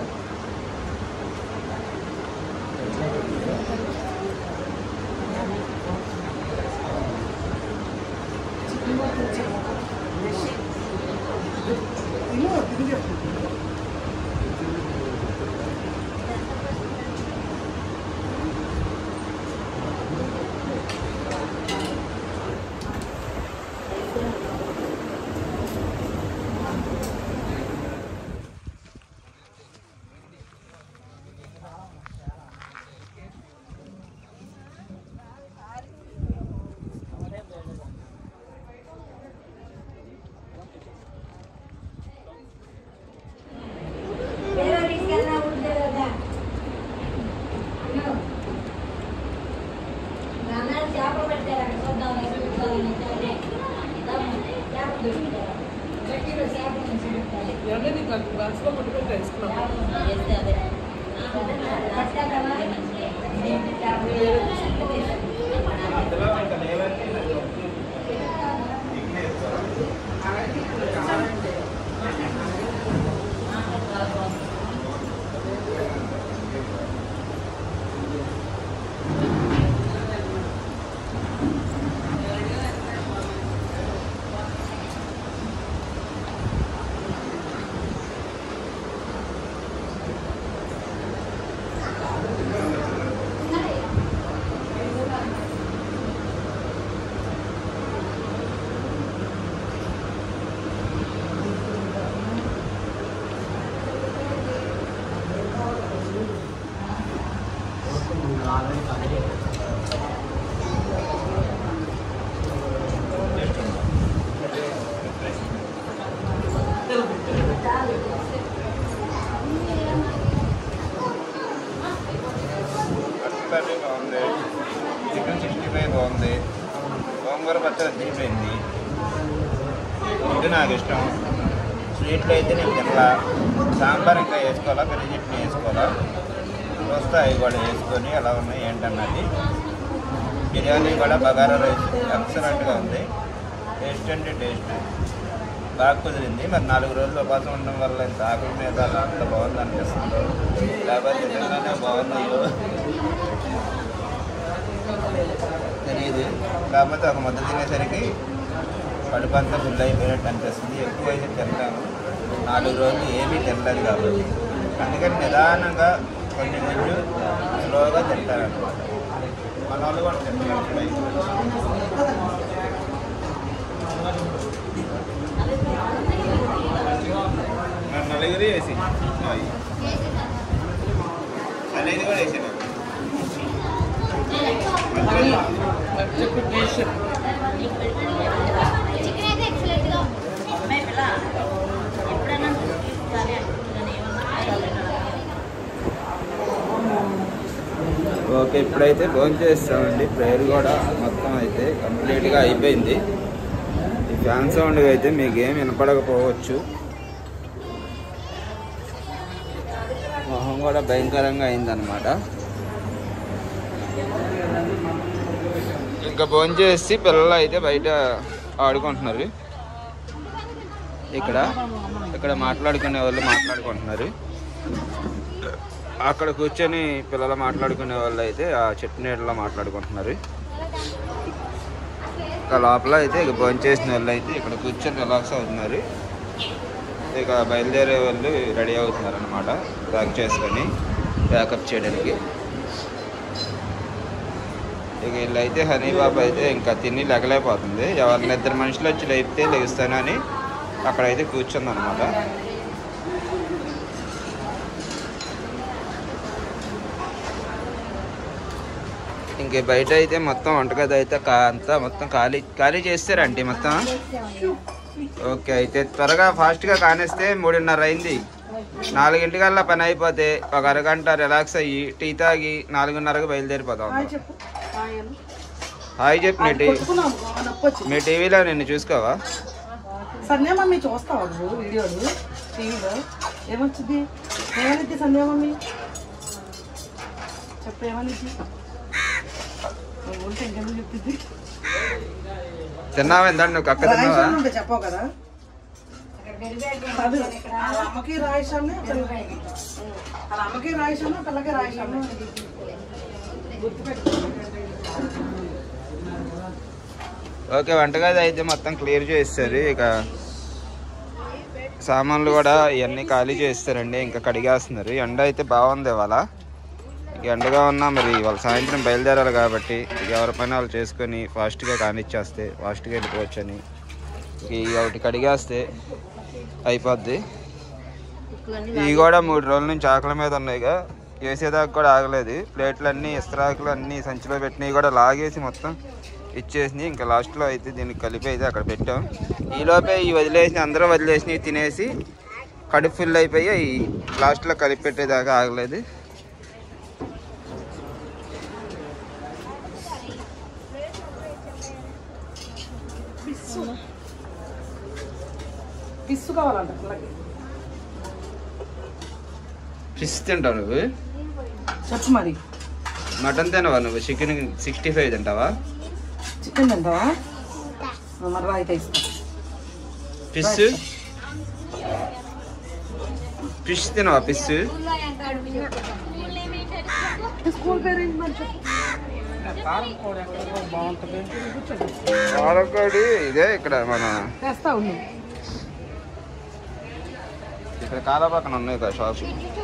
ఎవరైనా నీకు గ్లాస్లో పట్టుకొని వేసుకున్నాం కర్రీ బాగుంది చికెన్ సిక్స్టీ ఫైవ్ బాగుంది గోంగూర పచ్చడి తీసిపోయింది ఇది నాకు ఇష్టం స్వీట్లు అయితే నేను తినలా సాంబార్ ఇంకా వేసుకోవాలా పెద్ద చట్నీ వేసుకోవాలా వస్తాయి కూడా వేసుకొని ఎలా ఉన్నాయి ఏంటన్నది బిర్యానీ కూడా బగారా రైస్ ఎక్సలెంట్గా ఉంది టేస్ట్ అంటే టేస్ట్ బాగా కుదిరింది మరి నాలుగు రోజులు ఉపాసం ఉండడం వల్ల ఇంత ఆకుల మీద అలా అంత బాగుంది అనిపిస్తుంది లేకపోతే నిజంగానే బాగున్నాయో తెలియదు కాకపోతే ఒక ముద్ద తినేసరికి కడుపు అంతా ఫుల్ అయిపోయినట్టు అనిపిస్తుంది ఎక్కువ అయితే తింటాను నాలుగు రోజులు ఏమీ తినలేదు కాబట్టి అందుకని నిదానంగా కొన్ని గుడ్లు స్లోగా తింటారు అనమాట మన వాళ్ళు కూడా తింటారు మరి నలుగురు వేసి అనేది కూడా వేసాను చెప్పు టేస్ట్ చికెన్ అయితే ఎక్సలెంట్ గా ఎప్పుడైనా ఓకే ఇప్పుడైతే భోజనం చేస్తామండి ప్రేయర్ కూడా మొత్తం అయితే కంప్లీట్గా అయిపోయింది ఈ ఫ్యాన్ సౌండ్ అయితే మీకు ఏం వినపడకపోవచ్చు మొహం కూడా భయంకరంగా అయిందనమాట ఇంకా భోజనం చేసి పిల్లలు అయితే బయట ఆడుకుంటున్నారు ఇక్కడ ఇక్కడ మాట్లాడుకునే వాళ్ళు మాట్లాడుకుంటున్నారు అక్కడ కూర్చొని పిల్లలు మాట్లాడుకునే వాళ్ళు అయితే ఆ చెట్టు నీడలో మాట్లాడుకుంటున్నారు ఇక లోపల అయితే ఇక భోజనం చేసిన వాళ్ళు అయితే ఇక్కడ కూర్చొని రిలాక్స్ అవుతున్నారు ఇక బయలుదేరే వాళ్ళు రెడీ అవుతున్నారు అనమాట ప్యాక్ చేసుకొని ప్యాకప్ చేయడానికి ఇక వీళ్ళైతే హనీ బాబు అయితే ఇంకా తిని లెగలేకపోతుంది ఎవరిని ఇద్దరు మనుషులు వచ్చి లేపితే లెగుస్తానని అక్కడైతే కూర్చుంది అనమాట ఇంక బయట అయితే మొత్తం వంటగది అయితే కా- అంతా మొత్తం ఖాళీ ఖాళీ చేస్తారండి మొత్తం ఓకే అయితే త్వరగా ఫాస్ట్గా కానిస్తే మూడున్నర అయింది నాలుగింటికల్లా పని అయిపోతే ఒక అరగంట రిలాక్స్ అయ్యి టీ తాగి నాలుగున్నరకు బయలుదేరిపోతాం చెప్పు హాయ్ అను. హాయ్ చెప్పు మీ టీ కొట్టుకున్నాం బాగా నొప్పి వచ్చింది మీ టీవీలో నిన్ను చూసుకోవా సంధ్యా మమ్మీ చూస్తావా నువ్వు వీడియోలు టీవీలో ఏమొచ్చింది ఏమనిద్ది సంధ్యా మమ్మీ చెప్పు ఏమనిద్ది నువ్వు ఉంటే ఇంకెందుకు చెప్తుంది తిన్నావా ఇందా నువ్వు కక్క తిన్నావా రాయిషాన్ని ఉంటే చెప్పావు కదా కాదు, వాళ్ళ అమ్మకి రాయిషాన్ని వాళ్ళ అమ్మకి రాయిషాను పిల్లకి రాయిషాను గుర్తుపెట్టు ఓకే వంటగది అయితే మొత్తం క్లియర్ చేస్తారు ఇక సామాన్లు కూడా ఇవన్నీ ఖాళీ చేస్తారండి ఇంకా కడిగేస్తున్నారు ఎండ అయితే బాగుంది ఇవాళ ఇక ఎండగా ఉన్నా మరి వాళ్ళ సాయంత్రం బయలుదేరాలి కాబట్టి ఇక ఎవరి పని వాళ్ళు చేసుకొని ఫాస్ట్గా కానిచ్చేస్తే ఫాస్ట్గా వెళ్ళిపోవచ్చు అని ఇక ఒకటి కడిగేస్తే అయిపోద్ది ఇవి కూడా మూడు రోజుల నుంచి ఆకలి మీద ఉన్నాయిగా వేసేదాకా కూడా ఆగలేదు ప్లేట్లు అన్నీ ఇస్త్రాకులు అన్నీ సంచిలో పెట్టినవి కూడా లాగేసి మొత్తం ఇచ్చేసి ఇంకా లాస్ట్లో అయితే దీనికి కలిపి అయితే అక్కడ పెట్టాం ఈలోపే ఈ వదిలేసి అందరూ వదిలేసి తినేసి కడుపు ఫుల్ అయిపోయి ఈ లాస్ట్లో కలిపి పెట్టేదాకా ఆగలేదు పిస్సు కావాలంట పిల్లకి ఫిష్ తింటావు నువ్వు చెప్పు మరి మటన్ తినవా నువ్వు చికెన్ సిక్స్టీ ఫైవ్ తింటావా చికెన్ తింటావా మరి రాయితే ఇస్తా ఫిష్ ఫిష్ తినవా ఫిష్ స్కూల్ పేరు ఏంటి మరి చెప్పు బాగుంటుంది కారకోడి ఇదే ఇక్కడ మన తెస్తా ఉండు ఇక్కడ కాల పక్కన ఉన్నాయి కదా షాప్స్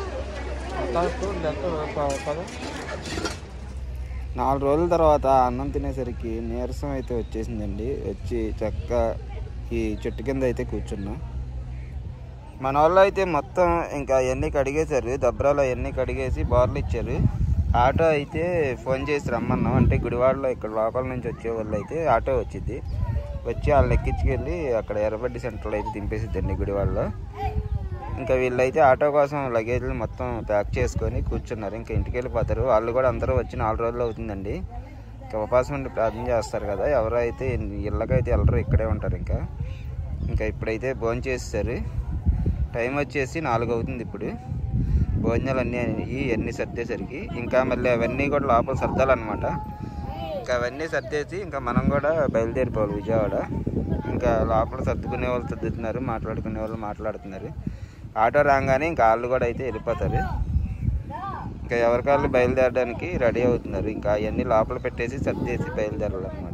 నాలుగు రోజుల తర్వాత అన్నం తినేసరికి నీరసం అయితే వచ్చేసిందండి వచ్చి చక్క ఈ చెట్టు కింద అయితే కూర్చున్నా మన వాళ్ళు అయితే మొత్తం ఇంకా అవన్నీ కడిగేశారు దబ్రాలు అవన్నీ కడిగేసి బార్లు ఇచ్చారు ఆటో అయితే ఫోన్ చేసి రమ్మన్నాం అంటే గుడివాడలో ఇక్కడ లోకల్ నుంచి వచ్చే వాళ్ళు అయితే ఆటో వచ్చింది వచ్చి వాళ్ళని ఎక్కించుకెళ్ళి అక్కడ ఎర్రబడ్డి సెంటర్లో అయితే దింపేసిద్దండి గుడివాడలో ఇంకా వీళ్ళైతే ఆటో కోసం లగేజ్లు మొత్తం ప్యాక్ చేసుకొని కూర్చున్నారు ఇంకా ఇంటికి వెళ్ళిపోతారు వాళ్ళు కూడా అందరూ వచ్చి నాలుగు రోజులు అవుతుందండి ఇంకా ఉపవాసం ఉండి ప్రార్థన చేస్తారు కదా ఎవరైతే ఇళ్ళకైతే వెళ్ళరు ఇక్కడే ఉంటారు ఇంకా ఇంకా ఇప్పుడైతే భోజనం చేస్తారు టైం వచ్చేసి నాలుగు అవుతుంది ఇప్పుడు భోజనాలు అన్నీ అయ్యి అన్నీ సర్దేసరికి ఇంకా మళ్ళీ అవన్నీ కూడా లోపల సర్దాలన్నమాట ఇంకా అవన్నీ సర్దేసి ఇంకా మనం కూడా బయలుదేరిపోవాలి విజయవాడ ఇంకా లోపల సర్దుకునే వాళ్ళు సర్దుతున్నారు మాట్లాడుకునే వాళ్ళు మాట్లాడుతున్నారు ఆటో రాగానే ఇంకా వాళ్ళు కూడా అయితే వెళ్ళిపోతారు ఇంకా ఎవరికాళ్ళు బయలుదేరడానికి రెడీ అవుతున్నారు ఇంకా అవన్నీ లోపల పెట్టేసి సర్దేసి బయలుదేరాలన్నమాట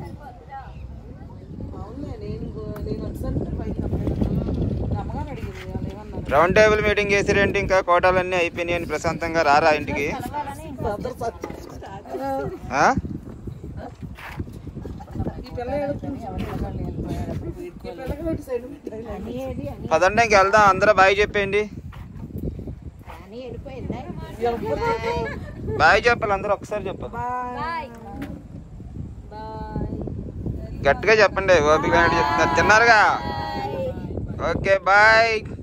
అవునులే నేను నేను వచ్చేసరికి పైకి అమ్మగారు అడిగింది వాళ్ళు ఏమన్నారు రౌండ్ టేబుల్ మీటింగ్ చేసారేంటి ఇంకా కోటాలన్నీ అయిపోయినాయని ప్రశాంతంగా రారా ఇంటికి ఆ? ఈ పిల్ల ఏడుస్తుంది. ఈ పిల్లకి పెట్టి సైడ్ పెట్టాలి. పదండి ఇంక వెళ్దాం అందరూ బాయ్ చెప్పేయండి బాయ్ చెప్పాలి అందరూ ఒకసారి చెప్పాలి గట్టిగా చెప్పండి ఓపిక చెప్తున్నారు తిన్నారుగా ఓకే బాయ్